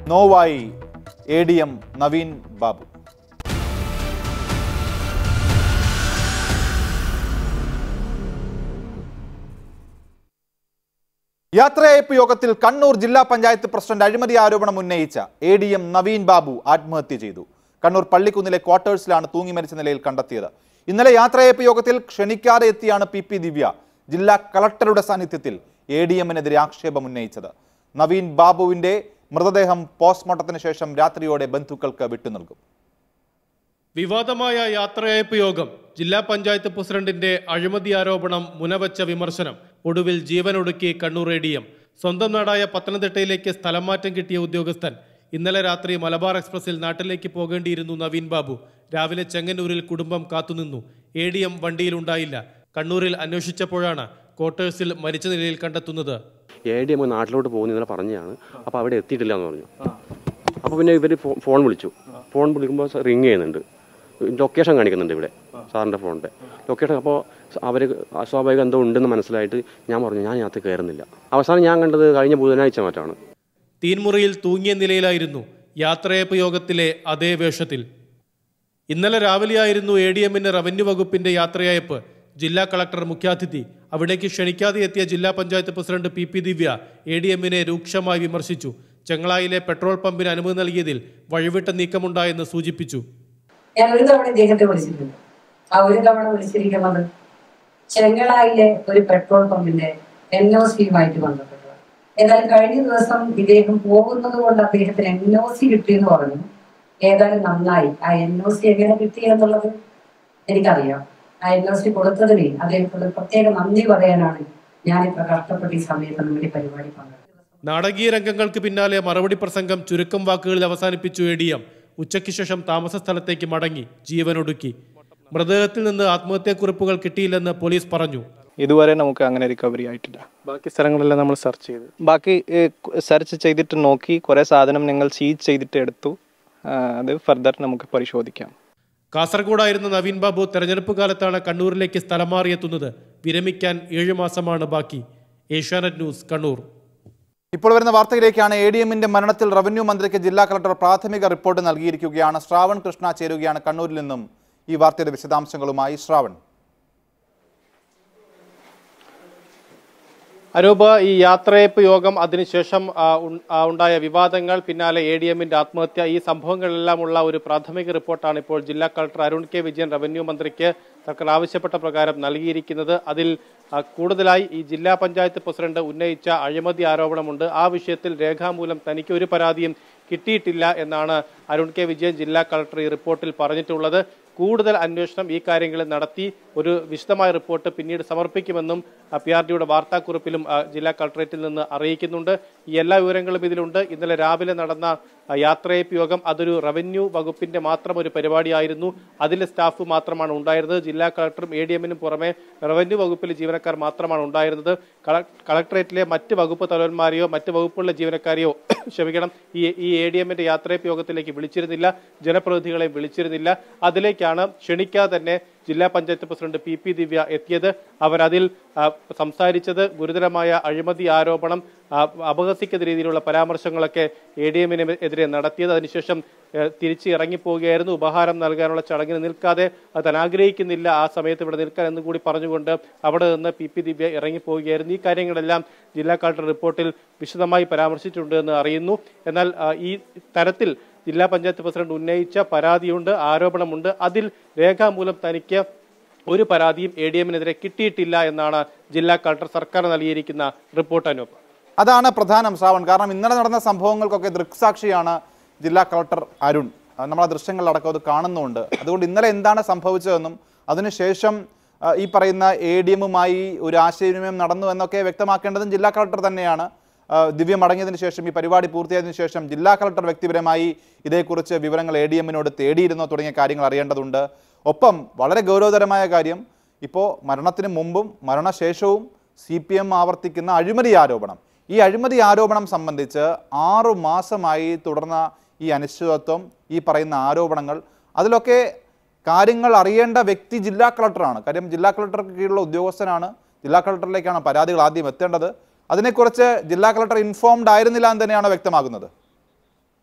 നോവായി A D M Naveen Babu യാത്രയയപ്പ് യോഗത്തിൽ കണ്ണൂർ ജില്ലാ പഞ്ചായത്ത് പ്രസിഡന്റ് അഴിമതി ആരോപണം ഉന്നയിച്ച A D M Naveen Babu ആത്മഹത്യ ചെയ്തു കണ്ണൂർ പള്ളിക്കുന്നിലെ ക്വാർട്ടേഴ്സിലാണ് തൂങ്ങി മരിച്ച നിലയിൽ കണ്ടെത്തിയത് ഇന്നലെ യാത്രയയപ്പ് യോഗത്തിൽ ക്ഷണിക്കാതെ എത്തിയാണ് പി പി ദിവ്യ ജില്ലാ കളക്ടറുടെ സാന്നിധ്യത്തിൽ എ ഡി എമ്മിനെതിരെ ആക്ഷേപം ഉന്നയിച്ചത് നവീൻ ബാബുവിന്റെ മൃതദേഹം പോസ്റ്റ്മോർട്ടത്തിന് ശേഷം രാത്രിയോടെ ബന്ധുക്കൾക്ക് വിട്ടുനൽകും വിവാദമായ യാത്രയയപ്പ് യോഗം ജില്ലാ പഞ്ചായത്ത് പ്രസിഡന്റിന്റെ അഴിമതി ആരോപണം മുനവച്ച വിമർശനം ഒടുവിൽ ജീവനൊടുക്കി കണ്ണൂർ എ ഡി എം സ്വന്തം നാടായ പത്തനംതിട്ടയിലേക്ക് സ്ഥലം മാറ്റം കിട്ടിയ ഉദ്യോഗസ്ഥൻ ഇന്നലെ രാത്രി മലബാർ എക്സ്പ്രസിൽ നാട്ടിലേക്ക് പോകേണ്ടിയിരുന്നു നവീൻ ബാബു രാവിലെ ചെങ്ങന്നൂരിൽ കുടുംബം കാത്തുനിന്നു എ ഡി എം വണ്ടിയിലുണ്ടായില്ല കണ്ണൂരിൽ അന്വേഷിച്ചപ്പോഴാണ് ക്വാർട്ടേഴ്സിൽ മരിച്ച നിലയിൽ കണ്ടെത്തുന്നത് എ ഡി എം നാട്ടിലോട്ട് പോകുന്ന ഇന്നലെ പറഞ്ഞതാണ് അപ്പോൾ അവിടെ എത്തിയിട്ടില്ല എന്ന് പറഞ്ഞു അപ്പോൾ പിന്നെ ഇവർ ഫോൺ വിളിച്ചു ഫോൺ വിളിക്കുമ്പോൾ റിങ് ചെയ്യുന്നുണ്ട് ലൊക്കേഷൻ കാണിക്കുന്നുണ്ട് ഇവിടെ സാറിൻ്റെ ഫോണിൻ്റെ ലൊക്കേഷൻ അപ്പോൾ അവർ അസ്വാഭാവികം എന്തോ ഉണ്ടെന്ന് മനസ്സിലായിട്ട് ഞാൻ പറഞ്ഞു ഞാൻ ഇതിനകത്ത് കയറുന്നില്ല അവസാനം ഞാൻ കണ്ടത് കഴിഞ്ഞ ബുധനാഴ്ച മറ്റാണ് തീൻമുറിയിൽ തൂങ്ങിയ നിലയിലായിരുന്നു യാത്രയപ്പ് യോഗത്തിലെ അതേ വേഷത്തിൽ ഇന്നലെ രാവിലെയായിരുന്നു എ ഡി എമ്മിന്റെ റവന്യൂ വകുപ്പിന്റെ യാത്രയയപ്പ് ജില്ലാ കളക്ടർ മുഖ്യാതിഥി അവിടേക്ക് ക്ഷണിക്കാതെ എത്തിയ ജില്ലാ panchayat president P P Divya A D എമ്മിനെ രൂക്ഷമായി വിമർശിച്ചു ചെങ്ങളായിലെ പെട്രോൾ പമ്പിന് അനുമതി നൽകിയതിൽ വഴിവിട്ട നീക്കമുണ്ടായെന്ന് സൂചിപ്പിച്ചു ഞാൻ ഒരു തവണ ഇദ്ദേഹത്തെ വിളിച്ചിട്ടുണ്ട് ആ ഒരു തവണ വിളിച്ചിരിക്കുന്നത് ചെങ്ങളായിലെ ഒരു പെട്രോൾ പമ്പിന്റെ എൻ ഒ സിയുമായിട്ട് ബന്ധപ്പെട്ടത് ഏതായാലും കഴിഞ്ഞ ദിവസം ഇദ്ദേഹം പോകുന്നത് കൊണ്ട് അദ്ദേഹത്തിന് എൻ ഒ സി കിട്ടിയെന്ന് പറഞ്ഞു ഏതായാലും നന്നായി ആ എൻ ഒ സി എങ്ങനെ കിട്ടി എന്നുള്ളത് എനിക്കറിയാം ആ എൻ ഒ സി കൊടുത്തതിന് അദ്ദേഹത്തോട് പ്രത്യേക നന്ദി പറയാനാണ് ഞാനിത്ര കഷ്ടപ്പെട്ട് ഈ സമയത്ത് നമ്മുടെ ഈ പരിപാടി പങ്കെടുത്തത് നാടകീയ രംഗങ്ങൾക്ക് പിന്നാലെ മറുപടി പ്രസംഗം ചുരുക്കം വാക്കുകളിൽ അവസാനിപ്പിച്ചു എ ഡി എം ഉച്ചയ്ക്ക് ശേഷം താമസ സ്ഥലത്തേക്ക് മടങ്ങി ജീവനൊടുക്കി മൃതദേഹത്തിൽ നിന്ന് ആത്മഹത്യാക്കുറിപ്പുകൾ കിട്ടിയില്ലെന്ന് പോലീസ് പറഞ്ഞു ഇതുവരെ നമുക്ക് അങ്ങനെ റിക്കവറി ആയിട്ടില്ല ബാക്കി സ്ഥലങ്ങളെല്ലാം നമ്മൾ സെർച്ച് ചെയ്തു ബാക്കി സെർച്ച് ചെയ്തിട്ട് നോക്കി കുറേ സാധനം നിങ്ങൾ സീസ് ചെയ്തിട്ട് എടുത്തു ആ, അത് ഫർദർ നമുക്ക് പരിശോധിക്കാം കാസർഗോഡായിരുന്ന നവീൻ ബാബു തെരഞ്ഞെടുപ്പ് കാലത്താണ് കണ്ണൂരിലേക്ക് സ്ഥലം മാറിയെത്തുന്നത് വിരമിക്കാൻ ഏഴു മാസമാണ് ബാക്കി ഏഷ്യാനെറ്റ് ന്യൂസ് കണ്ണൂർ ഇപ്പോൾ വരുന്ന വാർത്തയിലേക്കാണ് എ ഡി എമ്മിന്റെ മരണത്തിൽ റവന്യൂ മന്ത്രിക്ക് ജില്ലാ കളക്ടർ പ്രാഥമിക റിപ്പോർട്ട് നൽകിയിരിക്കുകയാണ് ശ്രാവൺ കൃഷ്ണ ചേരുകയാണ് കണ്ണൂരിൽ നിന്നും ഈ വാർത്തയുടെ വിശദാംശങ്ങളുമായി ശ്രാവൺ അരൂപ് ഈ യാത്രയപ്പ് യോഗം അതിനുശേഷം ആ, ഉൺ- ആ, ഉണ്ടായ വിവാദങ്ങൾ പിന്നാലെ എ ഡി എമ്മിന്റെ ആത്മഹത്യ ഈ സംഭവങ്ങളെല്ലാമുള്ള ഒരു പ്രാഥമിക റിപ്പോർട്ടാണ് ഇപ്പോൾ ജില്ലാ collector Arun K Vijayan revenue മന്ത്രിക്ക് സർക്കാർ ആവശ്യപ്പെട്ട പ്രകാരം നൽകിയിരിക്കുന്നത് അതിൽ ആ, കൂടുതലായി ഈ ജില്ലാ പഞ്ചായത്ത് പ്രസിഡന്റ് ഉന്നയിച്ച അഴിമതി ആരോപണമുണ്ട് ആ വിഷയത്തിൽ രേഖാമൂലം തനിക്ക് ഒരു പരാതിയും കിട്ടിയിട്ടില്ല എന്നാണ് അരുൺ കെ വിജയൻ ജില്ലാ കളക്ടർ ഈ റിപ്പോർട്ടിൽ പറഞ്ഞിട്ടുള്ളത് കൂടുതൽ അന്വേഷണം ഈ കാര്യങ്ങളിൽ നടത്തി ഒരു വിശദമായ റിപ്പോർട്ട് പിന്നീട് സമർപ്പിക്കുമെന്നും പി ആർ ഡിയുടെ വാർത്താക്കുറിപ്പിലും ആ, ജില്ലാ കളക്ടറേറ്റിൽ നിന്ന് അറിയിക്കുന്നുണ്ട് ഈ എല്ലാ വിവരങ്ങളും ഇതിലുണ്ട് ഇന്നലെ രാവിലെ നടന്ന ആ, യാത്രയപ്പ് യോഗം അതൊരു റവന്യൂ വകുപ്പിന്റെ മാത്രം ഒരു പരിപാടിയായിരുന്നു അതിലെ സ്റ്റാഫ് മാത്രമാണ് ഉണ്ടായിരുന്നത് ജില്ലാ കളക്ടറും എ ഡി എമ്മിനും പുറമെ റവന്യൂ വകുപ്പിലെ ജീവനക്കാർ മാത്രമാണ് ഉണ്ടായിരുന്നത് കള- കളക്ടറേറ്റിലെ മറ്റ് വകുപ്പ് തലവന്മാരെയോ മറ്റ് വകുപ്പുകളിലെ ജീവനക്കാരെയോ ക്ഷമിക്കണം ഈ ഈ എ ഡി എമ്മിന്റെ യാത്രയപ്പ് യോഗത്തിലേക്ക് വിളിച്ചിരുന്നില്ല ജനപ്രതിനിധികളെ വിളിച്ചിരുന്നില്ല അതിലേക്കാണ് ക്ഷണിക്കാതെ തന്നെ ജില്ലാ panchayat president P P Divya എത്തിയത് അവരതിൽ ആ, സംസാരിച്ചത് ഗുരുതരമായ അഴിമതി ആരോപണം ആ, അപഹസിക്കുന്ന രീതിയിലുള്ള പരാമർശങ്ങളൊക്കെ എ ഡി എമ്മിനെതിരെ നടത്തിയത് അതിനുശേഷം ഏ, തിരിച്ച് ഇറങ്ങിപ്പോവുകയായിരുന്നു ഉപഹാരം നൽകാനുള്ള ചടങ്ങിന് നിൽക്കാതെ അത് താൻ ആഗ്രഹിക്കുന്നില്ല ആ സമയത്ത് ഇവിടെ നിൽക്കാൻ എന്ന് കൂടി പറഞ്ഞുകൊണ്ട് അവിടെ നിന്ന് പി പി ദിവ്യ ഇറങ്ങിപ്പോവുകയായിരുന്നു ഈ കാര്യങ്ങളെല്ലാം ജില്ലാ കളക്ടർ റിപ്പോർട്ടിൽ വിശദമായി പരാമർശിച്ചിട്ടുണ്ട് എന്ന് അറിയുന്നു എന്നാൽ ആ, ഈ തരത്തിൽ ജില്ലാ പഞ്ചായത്ത് പ്രസിഡന്റ് ഉന്നയിച്ച പരാതിയുണ്ട് ആരോപണമുണ്ട് അതിൽ രേഖാമൂലം തനിക്ക് ഒരു പരാതിയും എ ഡി എമ്മിനെതിരെ കിട്ടിയിട്ടില്ല എന്നാണ് ജില്ലാ കളക്ടർ സർക്കാർ നൽകിയിരിക്കുന്ന റിപ്പോർട്ട് അനൂപ് അതാണ് പ്രധാനം ശ്രാവൺ കാരണം ഇന്നലെ നടന്ന സംഭവങ്ങൾക്കൊക്കെ ദൃക്സാക്ഷിയാണ് ജില്ലാ കളക്ടർ അരുൺ അത് നമ്മൾ ആ ദൃശ്യങ്ങളിലടക്കം അത് കാണുന്നുണ്ട് അതുകൊണ്ട് ഇന്നലെ എന്താണ് സംഭവിച്ചതെന്നും അതിനുശേഷം ആ, ഈ പറയുന്ന എ ഡി എമ്മുമായി ഒരു ആശയവിനിമയം നടന്നു എന്നൊക്കെ വ്യക്തമാക്കേണ്ടതും ജില്ലാ കളക്ടർ തന്നെയാണ് ആ, ദിവ്യ മടങ്ങിയതിനു ശേഷം ഈ പരിപാടി പൂർത്തിയായതിനു ശേഷം ജില്ലാ കളക്ടർ വ്യക്തിപരമായി ഇതേക്കുറിച്ച് വിവരങ്ങൾ എ ഡി എമ്മിനോട് തേടിയിരുന്നോ തുടങ്ങിയ കാര്യങ്ങൾ അറിയേണ്ടതുണ്ട് ഒപ്പം വളരെ ഗൗരവതരമായ കാര്യം ഇപ്പോൾ മരണത്തിന് മുമ്പും മരണശേഷവും സി പി എം ആവർത്തിക്കുന്ന അഴിമതി ആരോപണം ഈ അഴിമതി ആരോപണം സംബന്ധിച്ച് ആറു മാസമായി തുടർന്ന ഈ അനിശ്ചിതത്വം ഈ പറയുന്ന ആരോപണങ്ങൾ അതിലൊക്കെ കാര്യങ്ങൾ അറിയേണ്ട വ്യക്തി ജില്ലാ കളക്ടറാണ് കാര്യം ജില്ലാ കളക്ടർക്ക് കീഴിലുള്ള ഉദ്യോഗസ്ഥനാണ് ജില്ലാ കളക്ടറിലേക്കാണ് പരാതികൾ ആദ്യം എത്തേണ്ടത് അതിനെക്കുറിച്ച് ജില്ലാ കളക്ടർ ഇൻഫോംഡ് ആയിരുന്നില്ല എന്ന് തന്നെയാണ് വ്യക്തമാകുന്നത്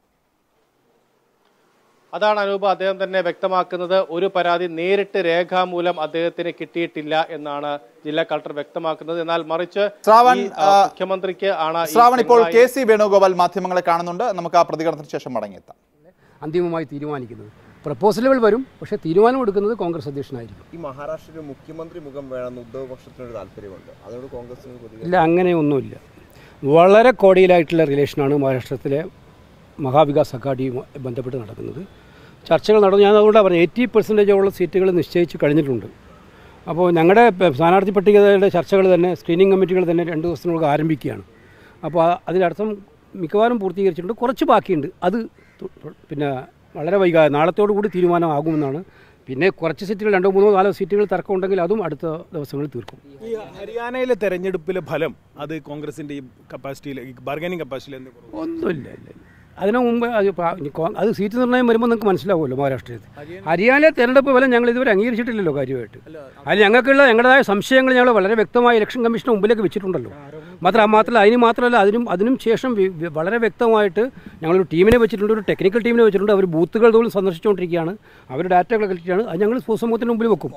അതാണ് അനൂപ് അദ്ദേഹം തന്നെ വ്യക്തമാക്കുന്നത് ഒരു പരാതി നേരിട്ട് രേഖാമൂലം അദ്ദേഹത്തിന് കിട്ടിയിട്ടില്ല എന്നാണ് ജില്ലാ കളക്ടർ വ്യക്തമാക്കുന്നത് എന്നാൽ മറിച്ച് ശ്രാവൺ, ഈ, ആ, ആ, മുഖ്യമന്ത്രിക്ക് ആണ് ഈ ശ്രാവൺ ഇപ്പോൾ പിണറായി- കെ സി വേണുഗോപാൽ മാധ്യമങ്ങളെ കാണുന്നുണ്ട് നമുക്ക് ആ പ്രതികരണത്തിന് ശേഷം മടങ്ങിയെത്താം അന്തിമമായി തീരുമാനിക്കുന്നത് പ്രപ്പോസലുകൾ വരും പക്ഷേ തീരുമാനം എടുക്കുന്നത് കോൺഗ്രസ് അധ്യക്ഷനായിരിക്കും ഈ മഹാരാഷ്ട്രയിൽ മുഖ്യമന്ത്രി മുഖം വേണമെന്ന് ഉദ്ധവ് പക്ഷത്തിനൊരു താല്പര്യമുണ്ട് അതോട് കോൺഗ്രസിന് പ്രതികരിക്കും ഇല്ല അങ്ങനെയൊന്നുമില്ല വളരെ കോടിയിലായിട്ടുള്ള റിലേഷനാണ് മഹാരാഷ്ട്രത്തിലെ മഹാവികാസ് അഘാഡിയുമായി ബന്ധപ്പെട്ട് നടക്കുന്നത് ചർച്ചകൾ നടന്നു ഞാൻ അതുകൊണ്ടാണ് പറഞ്ഞത് എയ്റ്റി പെർസെൻറ്റേജോളം സീറ്റുകൾ നിശ്ചയിച്ച് കഴിഞ്ഞിട്ടുണ്ട് അപ്പോൾ ഞങ്ങളുടെ പ- സ്ഥാനാർത്ഥി പട്ടികയുടെ ചർച്ചകൾ തന്നെ സ്ക്രീനിങ് കമ്മിറ്റികൾ തന്നെ രണ്ട് ദിവസത്തിനുള്ളിൽ ആരംഭിക്കുകയാണ് അപ്പോൾ ആ- അതിനർത്ഥം മിക്കവാറും പൂർത്തീകരിച്ചിട്ടുണ്ട് കുറച്ച് ബാക്കിയുണ്ട് അത് തു- പിന്നെ വളരെ വൈകാതെ നാളത്തോടു കൂടി തീരുമാനമാകുമെന്നാണ് പിന്നെ കുറച്ച് സീറ്റുകൾ രണ്ടോ മൂന്നോ നാലോ സീറ്റുകൾ തർക്കമുണ്ടെങ്കിൽ അതും അടുത്ത ദിവസങ്ങളിൽ തീർക്കും ഈ ഹരിയാനയിലെ തെരഞ്ഞെടുപ്പിലെ ഫലം അത് കോൺഗ്രസിന്റെ ഈ കപ്പാസിറ്റിയിൽ ബാർഗനിങ് കപ്പാസിറ്റിയിൽ എന്ത് കുറവ്? ഒന്നുമില്ല ഇല്ല ഇല്ല. അതിനു മുമ്പ് അത് പ- ഇനി കോ- അത് സീറ്റ് നിർണ്ണയം വരുമ്പോൾ നിങ്ങൾക്ക് മനസ്സിലാവുമല്ലോ മഹാരാഷ്ട്രത്തിൽ ഹരിയാനയിലെ തെരഞ്ഞെടുപ്പ് ഫലം ഞങ്ങൾ ഇതുവരെ അംഗീകരിച്ചിട്ടില്ലല്ലോ കാര്യമായിട്ട് അതിൽ ഞങ്ങൾക്കുള്ള ഞങ്ങളുടേതായ സംശയങ്ങൾ ഞങ്ങൾ വളരെ വ്യക്തമായി ഇലക്ഷൻ കമ്മീഷന് മുമ്പിലേക്ക് വെച്ചിട്ടുണ്ടല്ലോ മാത്രം മാത്രമല്ല അതിന് മാത്രമല്ല അതിനും അതിനും ശേഷം വി- വി- വളരെ വ്യക്തമായിട്ട് ഞങ്ങളൊരു ടീമിനെ വെച്ചിട്ടുണ്ട് ഒരു ടെക്നിക്കൽ ടീമിനെ വെച്ചിട്ടുണ്ട് അവർ ബൂത്തുകൾ തോറും സന്ദർശിച്ചുകൊണ്ടിരിക്കുകയാണ് അവർ ഡാറ്റകൾ കളക്റ്റാണ് അത് ഞങ്ങൾ പൊതുസമൂഹത്തിന് മുമ്പിൽ വെക്കും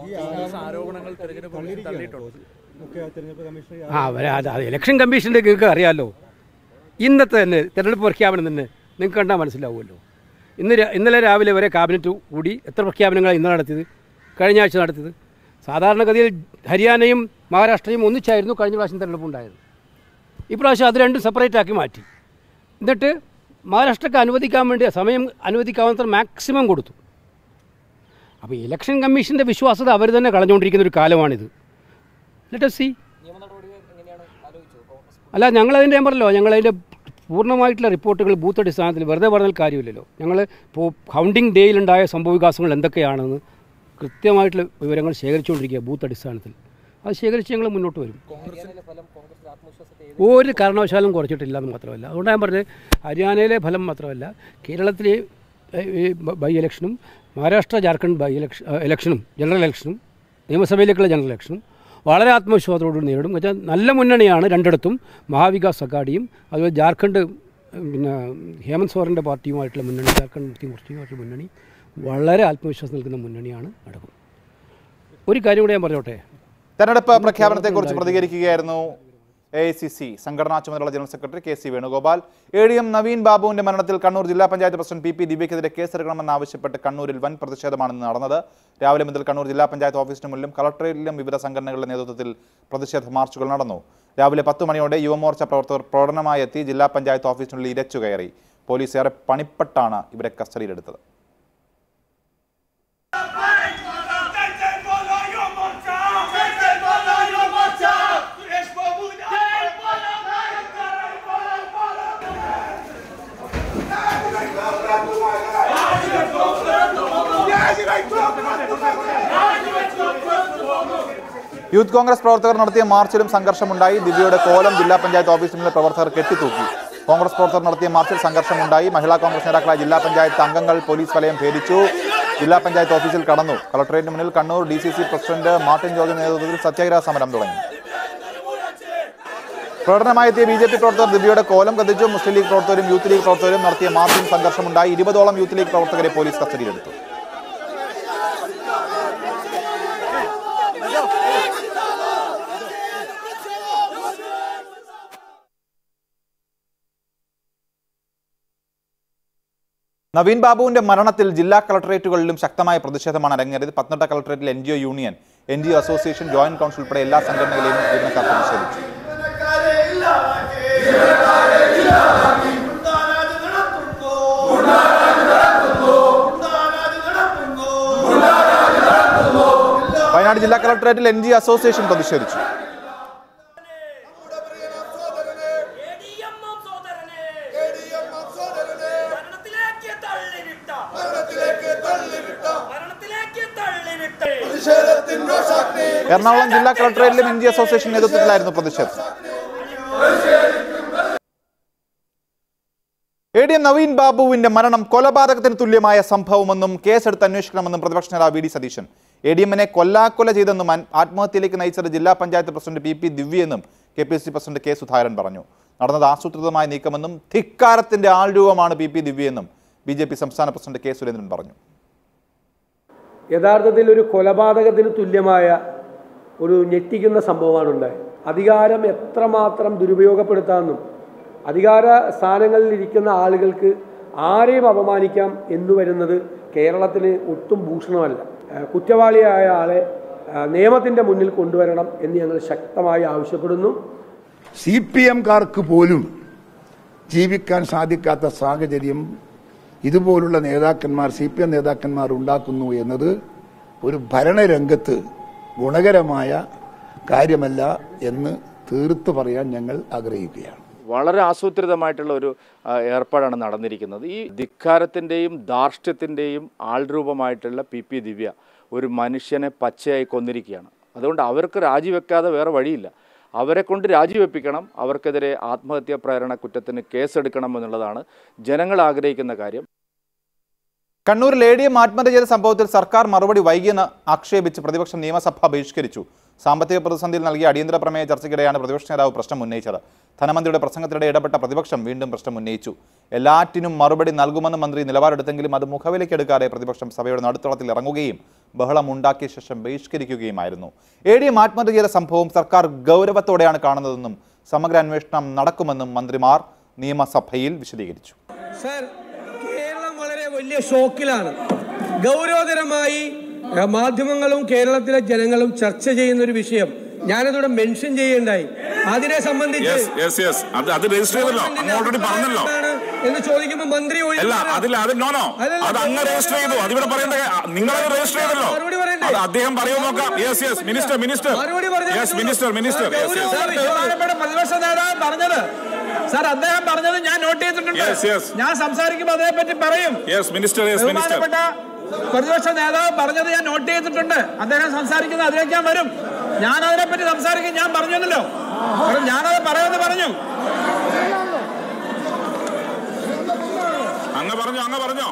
ആ അവരെ അത് അത് ഇലക്ഷൻ കമ്മീഷൻ്റെ നിങ്ങൾക്ക് അറിയാമല്ലോ ഇന്നത്തെ തന്നെ തെരഞ്ഞെടുപ്പ് പ്രഖ്യാപനം തന്നെ നിങ്ങൾക്ക് കണ്ടാൽ മനസ്സിലാവുമല്ലോ ഇന്ന് രാ- ഇന്നലെ രാവിലെ വരെ ക്യാബിനറ്റ് കൂടി എത്ര പ്രഖ്യാപനങ്ങളാണ് ഇന്നലെ നടത്തിയത് കഴിഞ്ഞ ആഴ്ച നടത്തിയത് സാധാരണഗതിയിൽ ഹരിയാനയും മഹാരാഷ്ട്രയും ഒന്നിച്ചായിരുന്നു കഴിഞ്ഞ പ്രാവശ്യം തെരഞ്ഞെടുപ്പ് ഉണ്ടായത് ഇപ്രാവശ്യം അത് രണ്ടും സെപ്പറേറ്റ് ആക്കി മാറ്റി എന്നിട്ട് മഹാരാഷ്ട്രക്ക് അനുവദിക്കാൻ വേണ്ടി സമയം അനുവദിക്കാവുന്നത്ര മാക്സിമം കൊടുത്തു അപ്പോൾ ഇലക്ഷൻ കമ്മീഷൻ്റെ വിശ്വാസത അവർ തന്നെ കളഞ്ഞുകൊണ്ടിരിക്കുന്ന ഒരു കാലമാണിത് ലെറ്റ് സി അല്ല ഞങ്ങളതിൻ്റെ ഞാൻ പറഞ്ഞല്ലോ ഞങ്ങളതിൻ്റെ പൂർണ്ണമായിട്ടുള്ള റിപ്പോർട്ടുകൾ ബൂത്ത് അടിസ്ഥാനത്തിൽ വെറുതെ പറഞ്ഞാൽ കാര്യമില്ലല്ലോ ഞങ്ങൾ ഇപ്പോൾ കൗണ്ടിങ് ഡേയിലുണ്ടായ സംഭവവികാസങ്ങൾ എന്തൊക്കെയാണെന്ന് കൃത്യമായിട്ടുള്ള വിവരങ്ങൾ ശേഖരിച്ചുകൊണ്ടിരിക്കുക ബൂത്ത് അടിസ്ഥാനത്തിൽ അത് ശേഖരിച്ച് ഞങ്ങൾ മുന്നോട്ട് വരും ഒരു കാരണവശാലും കുറച്ചിട്ടില്ല എന്ന് മാത്രമല്ല അതുകൊണ്ട് ഞാൻ പറഞ്ഞത് ഹരിയാനയിലെ ഫലം മാത്രമല്ല കേരളത്തിലെ ഏഹ്, ഈ ബ- ബൈ ഇലക്ഷനും മഹാരാഷ്ട്ര ജാർഖണ്ഡ് ബൈ ഇലക്ഷൻ ഇലക്ഷനും ജനറൽ ഇലക്ഷനും നിയമസഭയിലേക്കുള്ള ജനറൽ ഇലക്ഷനും വളരെ ആത്മവിശ്വാസത്തോടുകൂടി നേരിടും എന്ന് വെച്ചാൽ നല്ല മുന്നണിയാണ് രണ്ടിടത്തും മഹാവികാസ് അഘാഡിയും അതുപോലെ ജാർഖണ്ഡ് ഉം, പിന്നെ ഹേമന്ത് സോറൻ്റെ പാർട്ടിയുമായിട്ടുള്ള മുന്നണി ജാർഖണ്ഡ് മുക്തി മോർച്ചയുമായിട്ടുള്ള മുന്നണി വളരെ ആത്മവിശ്വാസം നൽകുന്ന മുന്നണിയാണ് നടക്കും ഒരു കാര്യം കൂടെ ഞാൻ പറഞ്ഞോട്ടെ തെരഞ്ഞെടുപ്പ് പ്രഖ്യാപനത്തെക്കുറിച്ച് പ്രതികരിക്കുകയായിരുന്നു എ ഐ സി സി സംഘടനാ ചുമതലയുള്ള general secretary K C Venugopal A D M Naveen ബാബുവിന്റെ മരണത്തിൽ കണ്ണൂർ ജില്ലാ പഞ്ചായത്ത് പ്രസിഡന്റ് പി പി ദിവ്യക്കെതിരെ കേസെടുക്കണമെന്നാവശ്യപ്പെട്ട് കണ്ണൂരിൽ വൻ പ്രതിഷേധമാണ് ഇന്ന് നടന്നത് രാവിലെ മുതൽ കണ്ണൂർ ജില്ലാ പഞ്ചായത്ത് ഓഫീസിന് മുന്നിലും കളക്ടറേറ്റിലും വിവിധ സംഘടനകളുടെ നേതൃത്വത്തിൽ പ്രതിഷേധ മാർച്ചുകൾ നടന്നു രാവിലെ പത്ത് മണിയോടെ യുവമോർച്ച പ്രവർത്തകർ പ്രകടനമായി എത്തി ജില്ലാ പഞ്ചായത്ത് ഓഫീസിനുള്ളിൽ ഇരച്ചു കയറി പോലീസ് ഏറെ പണിപ്പെട്ടാണ് ഇവരെ കസ്റ്റഡിയിലെടുത്തത് യൂത്ത് കോൺഗ്രസ് പ്രവർത്തകർ നടത്തിയ മാർച്ചിലും സംഘർഷമുണ്ടായി ദിവ്യയുടെ കോലം ജില്ലാ പഞ്ചായത്ത് ഓഫീസിലെ പ്രവർത്തകർ കെട്ടിത്തൂക്കി കോൺഗ്രസ് പ്രവർത്തകർ നടത്തിയ മാർച്ചിൽ സംഘർഷമുണ്ടായി മഹിളാ കോൺഗ്രസ് നേതാക്കളായ ജില്ലാ പഞ്ചായത്ത് അംഗങ്ങൾ പോലീസ് വലയം ഭേദിച്ചു ജില്ലാ പഞ്ചായത്ത് ഓഫീസിൽ കടന്നു കളക്ടറേറ്റിന് മുന്നിൽ Kannur D C C president Martin ജോർജിന്റെ നേതൃത്വത്തിൽ സത്യാഗ്രഹ സമരം തുടങ്ങി പ്രകടനമായി എത്തിയ ബി ജെ പി പ്രവർത്തകർ ദിവ്യയുടെ കോലം കത്തിച്ചു മുസ്ലിം ലീഗ് പ്രവർത്തകരും യൂത്ത് ലീഗ് പ്രവർത്തകരും നടത്തിയ മാർച്ചിൽ സംഘർഷമുണ്ടായി ഇരുപതോളം യൂത്ത് ലീഗ് പ്രവർത്തകരെ പോലീസ് കസ്റ്റഡിയിലെടുത്തു നവീൻ ബാബുവിന്റെ മരണത്തിൽ ജില്ലാ കളക്ടറേറ്റുകളിലും ശക്തമായ പ്രതിഷേധമാണ് അരങ്ങേറിയത് പത്തനംതിട്ട കളക്ടറേറ്റിൽ N G O union N G O association joint council ഉൾപ്പെടെ എല്ലാ സംഘടനകളെയും ജീവനക്കാർ പ്രതിഷേധിച്ചു വയനാട് ജില്ലാ കളക്ടറേറ്റിൽ എൻ ജി അസോസിയേഷൻ പ്രതിഷേധിച്ചു എറണാകുളം ജില്ലാ കളക്ടറേറ്റിലും എൻ ജി അസോസിയേഷൻ നേതൃത്വത്തിലായിരുന്നു പ്രതിഷേധം എ ഡി എം നവീൻ ബാബുവിന്റെ മരണം കൊലപാതകത്തിന് തുല്യമായ സംഭവമെന്നും കേസെടുത്ത് അന്വേഷിക്കണമെന്നും പ്രതിപക്ഷ നേതാവ് V D Satheesan A D എമ്മിനെ കൊല്ലാക്കൊല ചെയ്തെന്നും അൻ- ആത്മഹത്യയിലേക്ക് നയിച്ചത് ജില്ലാ പഞ്ചായത്ത് പ്രസിഡന്റ് പി പി ദിവ്യെന്നും K P C president K Sudhakaran പറഞ്ഞു നടന്നത് ആസൂത്രിതമായ നീക്കമെന്നും ധിക്കാരത്തിന്റെ ആൾരൂപമാണ് പി പി ദിവ്യെന്നും ബി ജെ പി സംസ്ഥാന പ്രസിഡന്റ് കെ സുരേന്ദ്രൻ പറഞ്ഞു യഥാർത്ഥത്തിൽ ഒരു കൊലപാതകത്തിന് തുല്യമായ ഒരു ഞെട്ടിക്കുന്ന സംഭവമാണ് ഉണ്ടായത് അധികാരം എത്രമാത്രം ദുരുപയോഗപ്പെടുത്താമെന്നും അധികാര സ്ഥാനങ്ങളിൽ ഇരിക്കുന്ന ആളുകൾക്ക് ആരെയും അപമാനിക്കാം എന്ന് വരുന്നത് കേരളത്തിന് ഒട്ടും ഭൂഷണമല്ല ഏഹ് കുറ്റവാളിയായ ആളെ ഏഹ് നിയമത്തിൻ്റെ മുന്നിൽ കൊണ്ടുവരണം എന്ന് ഞങ്ങൾ ശക്തമായി ആവശ്യപ്പെടുന്നു സി പി എംകാർക്ക് പോലും ജീവിക്കാൻ സാധിക്കാത്ത സാഹചര്യം ഇതുപോലുള്ള നേതാക്കന്മാർ സി പി എം നേതാക്കന്മാർ ഉണ്ടാക്കുന്നു എന്നത് ഒരു ഭരണരംഗത്ത് ഗുണകരമായ കാര്യമല്ല എന്ന് തീർത്ത് പറയാൻ ഞങ്ങൾ ആഗ്രഹിക്കുകയാണ് വളരെ ആസൂത്രിതമായിട്ടുള്ള ഒരു ആ, ഏർപ്പാടാണ് നടന്നിരിക്കുന്നത് ഈ ധിക്കാരത്തിൻ്റെയും ധാർഷ്ട്യത്തിൻ്റെയും ആൾരൂപമായിട്ടുള്ള പി പി ദിവ്യ ഒരു മനുഷ്യനെ പച്ചയായി കൊന്നിരിക്കുകയാണ് അതുകൊണ്ട് അവർക്ക് രാജിവെക്കാതെ വേറെ വഴിയില്ല അവരെ കൊണ്ട് രാജിവെപ്പിക്കണം അവർക്കെതിരെ ആത്മഹത്യാ പ്രേരണ കുറ്റത്തിന് കേസെടുക്കണം എന്നുള്ളതാണ് ജനങ്ങൾ ആഗ്രഹിക്കുന്ന കാര്യം കണ്ണൂരിൽ എ ഡി എം ആത്മഹത്യ ചെയ്ത സംഭവത്തിൽ സർക്കാർ മറുപടി വൈകിയെന്ന് ആക്ഷേപിച്ച് പ്രതിപക്ഷം നിയമസഭ ബഹിഷ്കരിച്ചു സാമ്പത്തിക പ്രതിസന്ധിയിൽ നൽകിയ അടിയന്തര പ്രമേയ ചർച്ചയ്ക്കിടെയാണ് പ്രതിപക്ഷ നേതാവ് പ്രശ്നം ഉന്നയിച്ചത് ധനമന്ത്രിയുടെ പ്രസംഗത്തിനിടെ ഇടപെട്ട പ്രതിപക്ഷം വീണ്ടും പ്രശ്നം ഉന്നയിച്ചു എല്ലാറ്റിനും മറുപടി നൽകുമെന്ന് മന്ത്രി നിലപാടെടുത്തെങ്കിലും അത് മുഖവിലക്കെടുക്കാതെ പ്രതിപക്ഷം സഭയുടെ നടുത്തളത്തിൽ ഇറങ്ങുകയും ബഹളമുണ്ടാക്കിയ ശേഷം ബഹിഷ്കരിക്കുകയുമായിരുന്നു എ ഡി എം ആത്മഹത്യ ചെയ്ത സംഭവം സർക്കാർ ഗൗരവത്തോടെയാണ് കാണുന്നതെന്നും സമഗ്ര അന്വേഷണം നടക്കുമെന്നും മന്ത്രിമാർ നിയമസഭയിൽ വിശദീകരിച്ചു സർ കേരളം വളരെ വലിയ ഷോക്കിലാണ് ഗൗരവതരമായി ഏഹ്, മാധ്യമങ്ങളും കേരളത്തിലെ ജനങ്ങളും ചർച്ച ചെയ്യുന്ന ഒരു വിഷയം ഞാനതിവിടെ മെൻഷൻ ചെയ്യേണ്ടായി അതിനെ സംബന്ധിച്ച് അത് അത് രജിസ്റ്റർ ചെയ്തല്ലോ അങ്ങ് ഓൾറെഡി പറഞ്ഞല്ലോ എന്താണ് എന്ന് ചോദിക്കുമ്പോൾ മന്ത്രി ഒരു അല്ല ഉത്തരം- അതിൽ അത് നോനോ അല്ലല്ല, അത് അങ്ങ് രജിസ്റ്റർ ചെയ്തു അതിവിടെ പറയേണ്ട നിങ്ങളത് രജിസ്റ്റർ ചെയ്തല്ലോ മറുപടി പറയണ്ടേ? അത് അദ്ദേഹം പറയുമോ നോക്കാം യെസ് യെസ് മിനിസ്റ്റർ മിനിസ്റ്റർ മറുപടി പറഞ്ഞാൽ yes minister minister yes yes sir, ബഹുമാനപ്പെട്ട പ്രതിപക്ഷ നേതാവ് പറഞ്ഞത് സാർ അദ്ദേഹം പറഞ്ഞത് ഞാൻ നോട്ട് ചെയ്തിട്ടുണ്ട് Yes, yes. ഞാൻ സംസാരിക്കുമ്പോൾ അതേ പറ്റി പറയും യെസ് മിനിസ്റ്റർ യെസ് മിനിസ്റ്റർ ബഹുമാനപ്പെട്ട പ്രതിപക്ഷ നേതാവ് പറഞ്ഞത് ഞാൻ നോട്ട് ചെയ്തിട്ടുണ്ട് അദ്ദേഹം സംസാരിക്കുന്നത് അതിലേക്ക് ഞാൻ വരും ഞാൻ അതിനെപ്പറ്റി സംസാരിക്കും ഞാൻ പറഞ്ഞല്ലോ കാരണം ഞാനത് പറയുമെന്ന് പറഞ്ഞു അങ്ങ് പറഞ്ഞോ അങ്ങ് പറഞ്ഞോ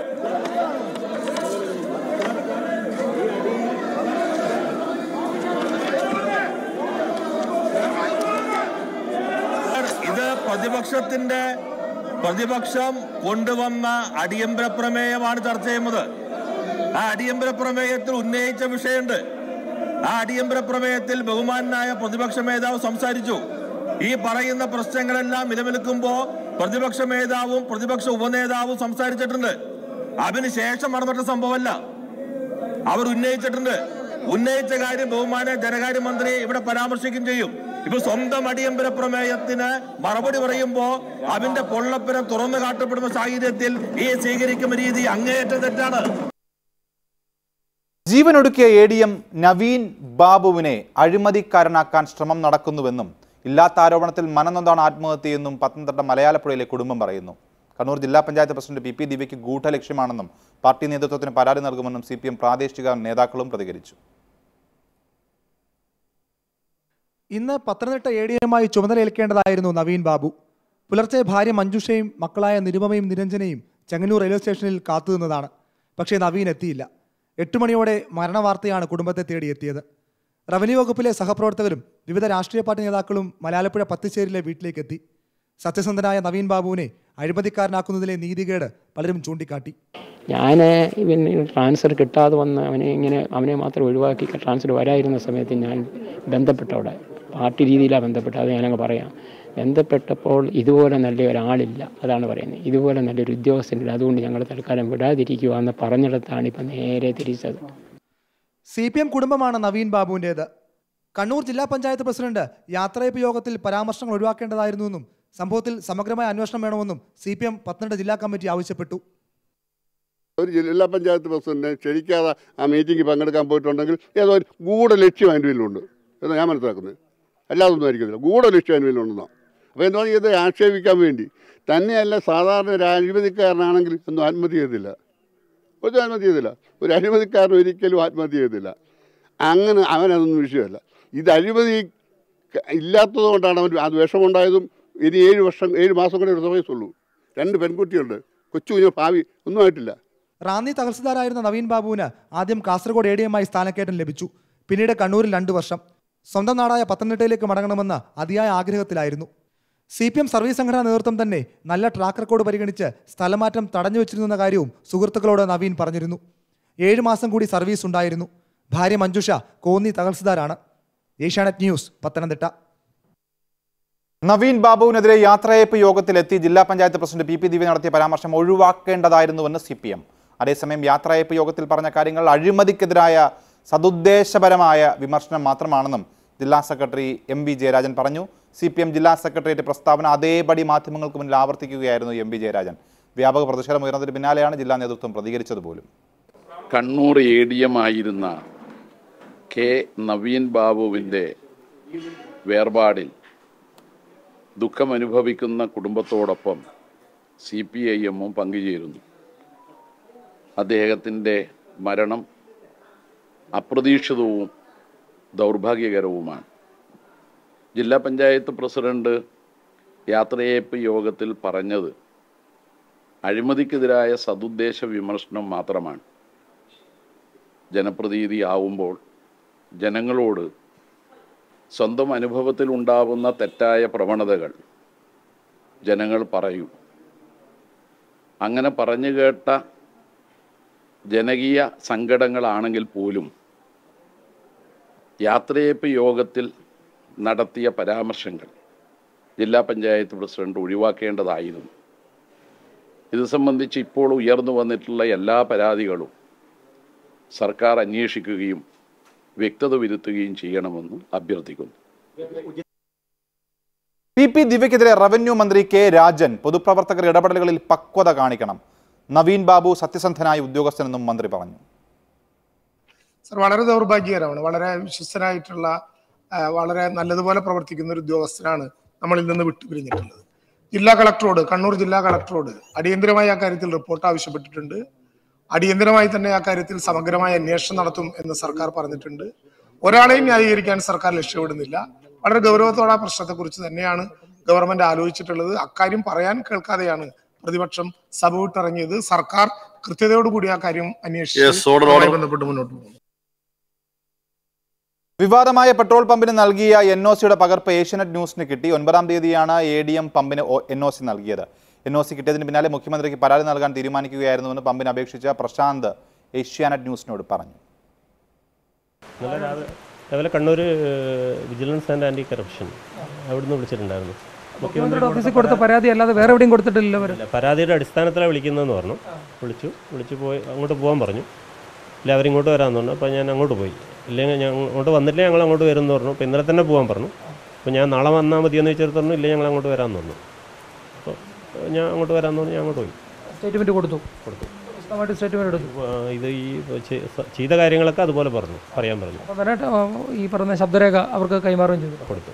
ഇത് പ്രതിപക്ഷത്തിന്റെ പ്രതിപക്ഷം കൊണ്ടുവന്ന അടിയന്തര പ്രമേയമാണ് ചർച്ച ചെയ്യുന്നത് ആ അടിയന്തര പ്രമേയത്തിൽ ഉന്നയിച്ച വിഷയമുണ്ട് ആ അടിയന്തര പ്രമേയത്തിൽ ബഹുമാനായ പ്രതിപക്ഷ മേധാവ് സംസാരിച്ചു ഈ പറയുന്ന പ്രശ്നങ്ങളെല്ലാം നിലനിൽക്കുമ്പോൾ പ്രതിപക്ഷ മേധാവും പ്രതിപക്ഷ ഉപനേതാവും സംസാരിച്ചിട്ടുണ്ട് അതിനുശേഷം നടന്നിട്ട സംഭവമല്ല അവർ ഉന്നയിച്ചിട്ടുണ്ട് ഉന്നയിച്ച കാര്യം ബഹുമാന ധനകാര്യമന്ത്രി ഇവിടെ പരാമർശിക്കുകയും ചെയ്യും ഇപ്പൊ സ്വന്തം അടിയന്തര പ്രമേയത്തിന് മറുപടി പറയുമ്പോ അതിന്റെ പൊള്ളപ്പനം തുറന്നു കാട്ടപ്പെടുന്ന സാഹചര്യത്തിൽ ഈ സ്വീകരിക്കുന്ന രീതി അങ്ങേയറ്റം തെറ്റാണ് ജീവനൊടുക്കിയ എ ഡി എം നവീൻ ബാബുവിനെ അഴിമതിക്കാരനാക്കാൻ ശ്രമം നടക്കുന്നുവെന്നും ഇല്ലാത്ത ആരോപണത്തിൽ മനനൊന്താണ് ആത്മഹത്യയെന്നും പത്തനംതിട്ട മലയാളപ്പുഴയിലെ കുടുംബം പറയുന്നു കണ്ണൂർ ജില്ലാ പഞ്ചായത്ത് പ്രസിഡന്റ് പി പി ദിവ്യയ്ക്ക് ഗൂഢലക്ഷ്യമാണെന്നും പാർട്ടി നേതൃത്വത്തിന് പരാതി നൽകുമെന്നും സി പി എം പ്രാദേശിക നേതാക്കളും പ്രതികരിച്ചു ഇന്ന് പത്തനംതിട്ട എ ഡി എമ്മായി ചുമതലയേൽക്കേണ്ടതായിരുന്നു നവീൻ ബാബു പുലർച്ചെ ഭാര്യ മഞ്ജുഷയും മക്കളായ നിരുപമയും നിരഞ്ജനയും ചെങ്ങന്നൂർ റെയിൽവേ സ്റ്റേഷനിൽ കാത്തുനിന്നതാണ് പക്ഷേ നവീൻ എത്തിയില്ല എട്ട് മണിയോടെ മരണവാർത്തയാണ് കുടുംബത്തെ തേടിയെത്തിയത് റവന്യൂ വകുപ്പിലെ സഹപ്രവർത്തകരും വിവിധ രാഷ്ട്രീയ പാർട്ടി നേതാക്കളും മലയാളപ്പുഴ പത്തിശ്ശേരിയിലെ വീട്ടിലേക്ക് എത്തി സത്യസന്ധനായ നവീൻ ബാബുവിനെ അഴിമതിക്കാരനാക്കുന്നതിലെ നീതികേട് പലരും ചൂണ്ടിക്കാട്ടി ഞാൻ ഇവന് ട്രാൻസ്ഫർ കിട്ടാതെ വന്ന് അവനെ ഇങ്ങനെ അവനെ മാത്രം ഒഴിവാക്കി ട്രാൻസ്ഫർ വരായിരുന്ന സമയത്ത് ഞാൻ ബന്ധപ്പെട്ട അവിടെ പാർട്ടി രീതിയിലാണ് ബന്ധപ്പെട്ടത് അത് ഞാനങ്ങ് പറയാം ബന്ധപ്പെട്ടപ്പോൾ ഇതുപോലെ നല്ല ഒരാളില്ല അതാണ് പറയുന്നത് ഇതുപോലെ നല്ലൊരു ഉദ്യോഗസ്ഥനില്ല അതുകൊണ്ട് ഞങ്ങൾ തൽക്കാലം വിടാതിരിക്കുക എന്ന് പറഞ്ഞിടത്താണ് ഇപ്പം നേരെ തിരിച്ചത് സി പി എം കുടുംബമാണ് നവീൻ ബാബുവിൻ്റേത് കണ്ണൂർ ജില്ലാ പഞ്ചായത്ത് പ്രസിഡന്റ് യാത്രയപ്പ് യോഗത്തിൽ പരാമർശങ്ങൾ ഒഴിവാക്കേണ്ടതായിരുന്നുവെന്നും സംഭവത്തിൽ സമഗ്രമായ അന്വേഷണം വേണമെന്നും സി പി എം പത്തനംതിട്ട ജില്ലാ കമ്മിറ്റി ആവശ്യപ്പെട്ടു ഒരു ജില്ലാ പഞ്ചായത്ത് പ്രസിഡന്റിനെ ക്ഷണിക്കാതെ ആ മീറ്റിംഗിൽ പങ്കെടുക്കാൻ പോയിട്ടുണ്ടെങ്കിൽ ഏതോ ഒരു ഗൂഢ ലക്ഷ്യം അതിൻ്റെ പിന്നിലുണ്ട് എന്നാണ് ഞാൻ മനസ്സിലാക്കുന്നത് അല്ലാതെ ഒന്നും ആയിരിക്കത്തില്ല ഗൂഢ ലക്ഷ്യം അതിൻ്റെ പിന്നിലുണ്ടെന്നാണ് അപ്പോൾ എന്താ ഇത് ആക്ഷേപിക്കാൻ വേണ്ടി തന്നെയല്ല സാധാരണ ഒരു അഴിമതിക്കാരനാണെങ്കിൽ ഒന്നും ആത്മഹത്യ ചെയ്തില്ല ഒരു ആത്മഹത്യ ചെയ്തില്ല ഒരു അഴിമതിക്കാരൻ ഒരിക്കലും ആത്മഹത്യ ചെയ്തില്ല അങ്ങനെ അവനതൊന്നും വിഷയമല്ല ഇത് അഴിമതി ക- ഇല്ലാത്തത് കൊണ്ടാണ് അവൻ അത് വിഷമുണ്ടായതും ഇനി ഏഴ് വർഷം ഏഴ് മാസം കൂടെ ഒരു സമയത്തുള്ളൂ രണ്ട് പെൺകുട്ടിയുണ്ട് കൊച്ചു കുഞ്ഞു ഭാവി ഒന്നും ആയിട്ടില്ല റാന്നി തഹസിൽദാരായിരുന്ന നവീൻ ബാബുവിന് ആദ്യം കാസർഗോഡ് എ ഡി എമ്മായി സ്ഥാനക്കയറ്റം ലഭിച്ചു പിന്നീട് കണ്ണൂരിൽ രണ്ടു വർഷം സ്വന്തം നാടായ പത്തനംതിട്ടയിലേക്ക് മടങ്ങണമെന്ന് അതിയായ ആഗ്രഹത്തിലായിരുന്നു സി പി എം സർവീസ് സംഘടനാ നേതൃത്വം തന്നെ നല്ല ട്രാക്ക് റെക്കോർഡ് പരിഗണിച്ച് സ്ഥലമാറ്റം തടഞ്ഞു വെച്ചിരുന്ന കാര്യവും സുഹൃത്തുക്കളോട് നവീൻ പറഞ്ഞിരുന്നു ഏഴ് മാസം കൂടി സർവീസ് ഉണ്ടായിരുന്നു ഭാര്യ മഞ്ജുഷ കോന്നി തഹസിൽദാരാണ് ഏഷ്യാനെറ്റ് ന്യൂസ് പത്തനംതിട്ട നവീൻ ബാബുവിനെതിരെ യാത്രയയപ്പ് യോഗത്തിലെത്തി ജില്ലാ panchayat president P P Divya നടത്തിയ പരാമർശം ഒഴിവാക്കേണ്ടതായിരുന്നുവെന്ന് സി പി എം അതേസമയം യാത്രയയപ്പ് യോഗത്തിൽ പറഞ്ഞ കാര്യങ്ങൾ അഴിമതിക്കെതിരായ സതുദ്ദേശപരമായ വിമർശനം മാത്രമാണെന്നും ജില്ലാ സെക്രട്ടറി എം വി ജയരാജൻ പറഞ്ഞു സി പി എം ജില്ലാ സെക്രട്ടേറിയറ്റ് പ്രസ്താവന അതേപടി മാധ്യമങ്ങൾക്ക് മുന്നിൽ ആവർത്തിക്കുകയായിരുന്നു എം വി ജയരാജൻ വ്യാപക പ്രതിഷേധം ഉയർന്നതിന് പിന്നാലെയാണ് ജില്ലാ നേതൃത്വം പ്രതികരിച്ചത് പോലും കണ്ണൂർ എ ഡി എം ആയിരുന്ന കെ നവീൻ ബാബുവിൻ്റെ വേർപാടിൽ ദുഃഖമനുഭവിക്കുന്ന കുടുംബത്തോടൊപ്പം സി പി ഐ എമ്മും പങ്കുചേരുന്നു അദ്ദേഹത്തിൻ്റെ മരണം അപ്രതീക്ഷിതവും ദൗർഭാഗ്യകരവുമാണ് ജില്ലാ പഞ്ചായത്ത് പ്രസിഡന്റ് യാത്രയയപ്പ് യോഗത്തിൽ പറഞ്ഞത് അഴിമതിക്കെതിരായ സതുദ്ദേശ വിമർശനം മാത്രമാണ് ജനപ്രതിനിധി ആവുമ്പോൾ ജനങ്ങളോട് സ്വന്തം അനുഭവത്തിൽ ഉണ്ടാവുന്ന തെറ്റായ പ്രവണതകൾ ജനങ്ങൾ പറയും അങ്ങനെ പറഞ്ഞു കേട്ട ജനകീയ സങ്കടങ്ങളാണെങ്കിൽ പോലും യാത്രയപ്പ് യോഗത്തിൽ നടത്തിയ പരാമർശങ്ങൾ ജില്ലാ പഞ്ചായത്ത് പ്രസിഡന്റ് ഒഴിവാക്കേണ്ടതായിരുന്നു ഇത് സംബന്ധിച്ച് ഇപ്പോൾ ഉയർന്നു വന്നിട്ടുള്ള എല്ലാ പരാതികളും സർക്കാർ അന്വേഷിക്കുകയും വ്യക്തത വരുത്തുകയും ചെയ്യണമെന്ന് അഭ്യർത്ഥിക്കുന്നു പി പി ദിവ്യക്കെതിരെ റവന്യൂ മന്ത്രി കെ രാജൻ പൊതുപ്രവർത്തകർ ഇടപെടലുകളിൽ പക്വത കാണിക്കണം നവീൻ ബാബു സത്യസന്ധനായ ഉദ്യോഗസ്ഥനെന്നും മന്ത്രി പറഞ്ഞു സർ വളരെ ദൗർഭാഗ്യകരമാണ് വളരെ വിശ്വസ്തനായിട്ടുള്ള ആ, വളരെ നല്ലതുപോലെ പ്രവർത്തിക്കുന്ന ഒരു ഉദ്യോഗസ്ഥനാണ് നമ്മളിൽ നിന്ന് വിട്ടുപിരിഞ്ഞിട്ടുള്ളത് ജില്ലാ കളക്ടറോട് കണ്ണൂർ ജില്ലാ കളക്ടറോട് അടിയന്തരമായി ആ കാര്യത്തിൽ റിപ്പോർട്ട് ആവശ്യപ്പെട്ടിട്ടുണ്ട് അടിയന്തരമായി തന്നെ ആ കാര്യത്തിൽ സമഗ്രമായ അന്വേഷണം നടത്തും എന്ന് സർക്കാർ പറഞ്ഞിട്ടുണ്ട് ഒരാളെയും ന്യായീകരിക്കാൻ സർക്കാർ ലക്ഷ്യമിടുന്നില്ല വളരെ ഗൗരവത്തോടെ ആ പ്രശ്നത്തെക്കുറിച്ച് തന്നെയാണ് ഗവൺമെന്റ് ആലോചിച്ചിട്ടുള്ളത് അക്കാര്യം പറയാൻ കേൾക്കാതെയാണ് പ്രതിപക്ഷം സഭ വിട്ടിറങ്ങിയത് സർക്കാർ കൃത്യതയോടുകൂടി ആ കാര്യം Yes, അന്വേഷിച്ച് order, order. അതുമായി ബന്ധപ്പെട്ട് മുന്നോട്ട് പോകും വിവാദമായ പെട്രോൾ പമ്പിന് നൽകിയ എൻ ഒ സിയുടെ പകർപ്പ് ഏഷ്യനെറ്റ് ന്യൂസിന് കിട്ടി ഒൻപതാം തീയതിയാണ് എ ഡി എം പമ്പിന് എൻ ഒ സി നൽകിയത് എൻ ഒ സി കിട്ടിയതിന് പിന്നാലെ മുഖ്യമന്ത്രിക്ക് പരാതി നൽകാൻ തീരുമാനിക്കുകയായിരുന്നുവെന്ന് പമ്പിന് അപേക്ഷിച്ച പ്രശാന്ത് ഏഷ്യാനെറ്റ് ന്യൂസിനോട് പറഞ്ഞു ഇന്നലെ രാവിലെ രാവിലെ Kannur vigilance and anti corruption അവിടുന്ന് വിളിച്ചിട്ടുണ്ടായിരുന്നു മുഖ്യമന്ത്രിയുടെ ഓഫീസിൽ കൊടുത്ത പരാതി അല്ലാതെ വേറെ എവിടെയും കൊടുത്തിട്ടില്ലല്ലോ അവർ ഇല്ല, പരാതിയുടെ അടിസ്ഥാനത്തിലാണ് വിളിക്കുന്നതെന്ന് പറഞ്ഞു വിളിച്ചു വിളിച്ചു പോയി അങ്ങോട്ട് പോകാൻ പറഞ്ഞു ഇല്ല അവരിങ്ങോട്ട് വരാമെന്ന് പറഞ്ഞു അപ്പോൾ ഞാൻ അങ്ങോട്ട് പോയി ഇല്ലെങ്കിൽ ഞാൻ അങ്ങോട്ട് വന്നില്ലേ ഞങ്ങൾ അങ്ങോട്ട് വരുമെന്ന് പറഞ്ഞു അപ്പോൾ ഇന്നലെ തന്നെ പോകാൻ പറഞ്ഞു അപ്പോൾ ഞാൻ നാളെ വന്നാൽ മതിയെന്ന് വെച്ചിട്ട് പറഞ്ഞു ഇല്ലെങ്കിൽ ഞങ്ങൾ അങ്ങോട്ട് വരാമെന്ന് പറഞ്ഞു അപ്പോൾ ഞാൻ അങ്ങോട്ട് വരാമെന്ന് പറഞ്ഞു ഞാൻ അങ്ങോട്ട് പോയി സ്റ്റേറ്റ്മെന്റ് കൊടുത്തു കൊടുത്തു വ്യക്തമായിട്ട് സ്റ്റേറ്റ്മെന്റ് എടുത്തു ആ, ഇത് ഈ ചെ- ചെയ്ത കാര്യങ്ങളൊക്കെ അതുപോലെ പറഞ്ഞു പറയാൻ പറഞ്ഞു അപ്പോൾ തന്നെ ആ, ഈ പറഞ്ഞ ശബ്ദരേഖ അവർക്ക് കൈമാറുകയും ചെയ്തു കൊടുത്തു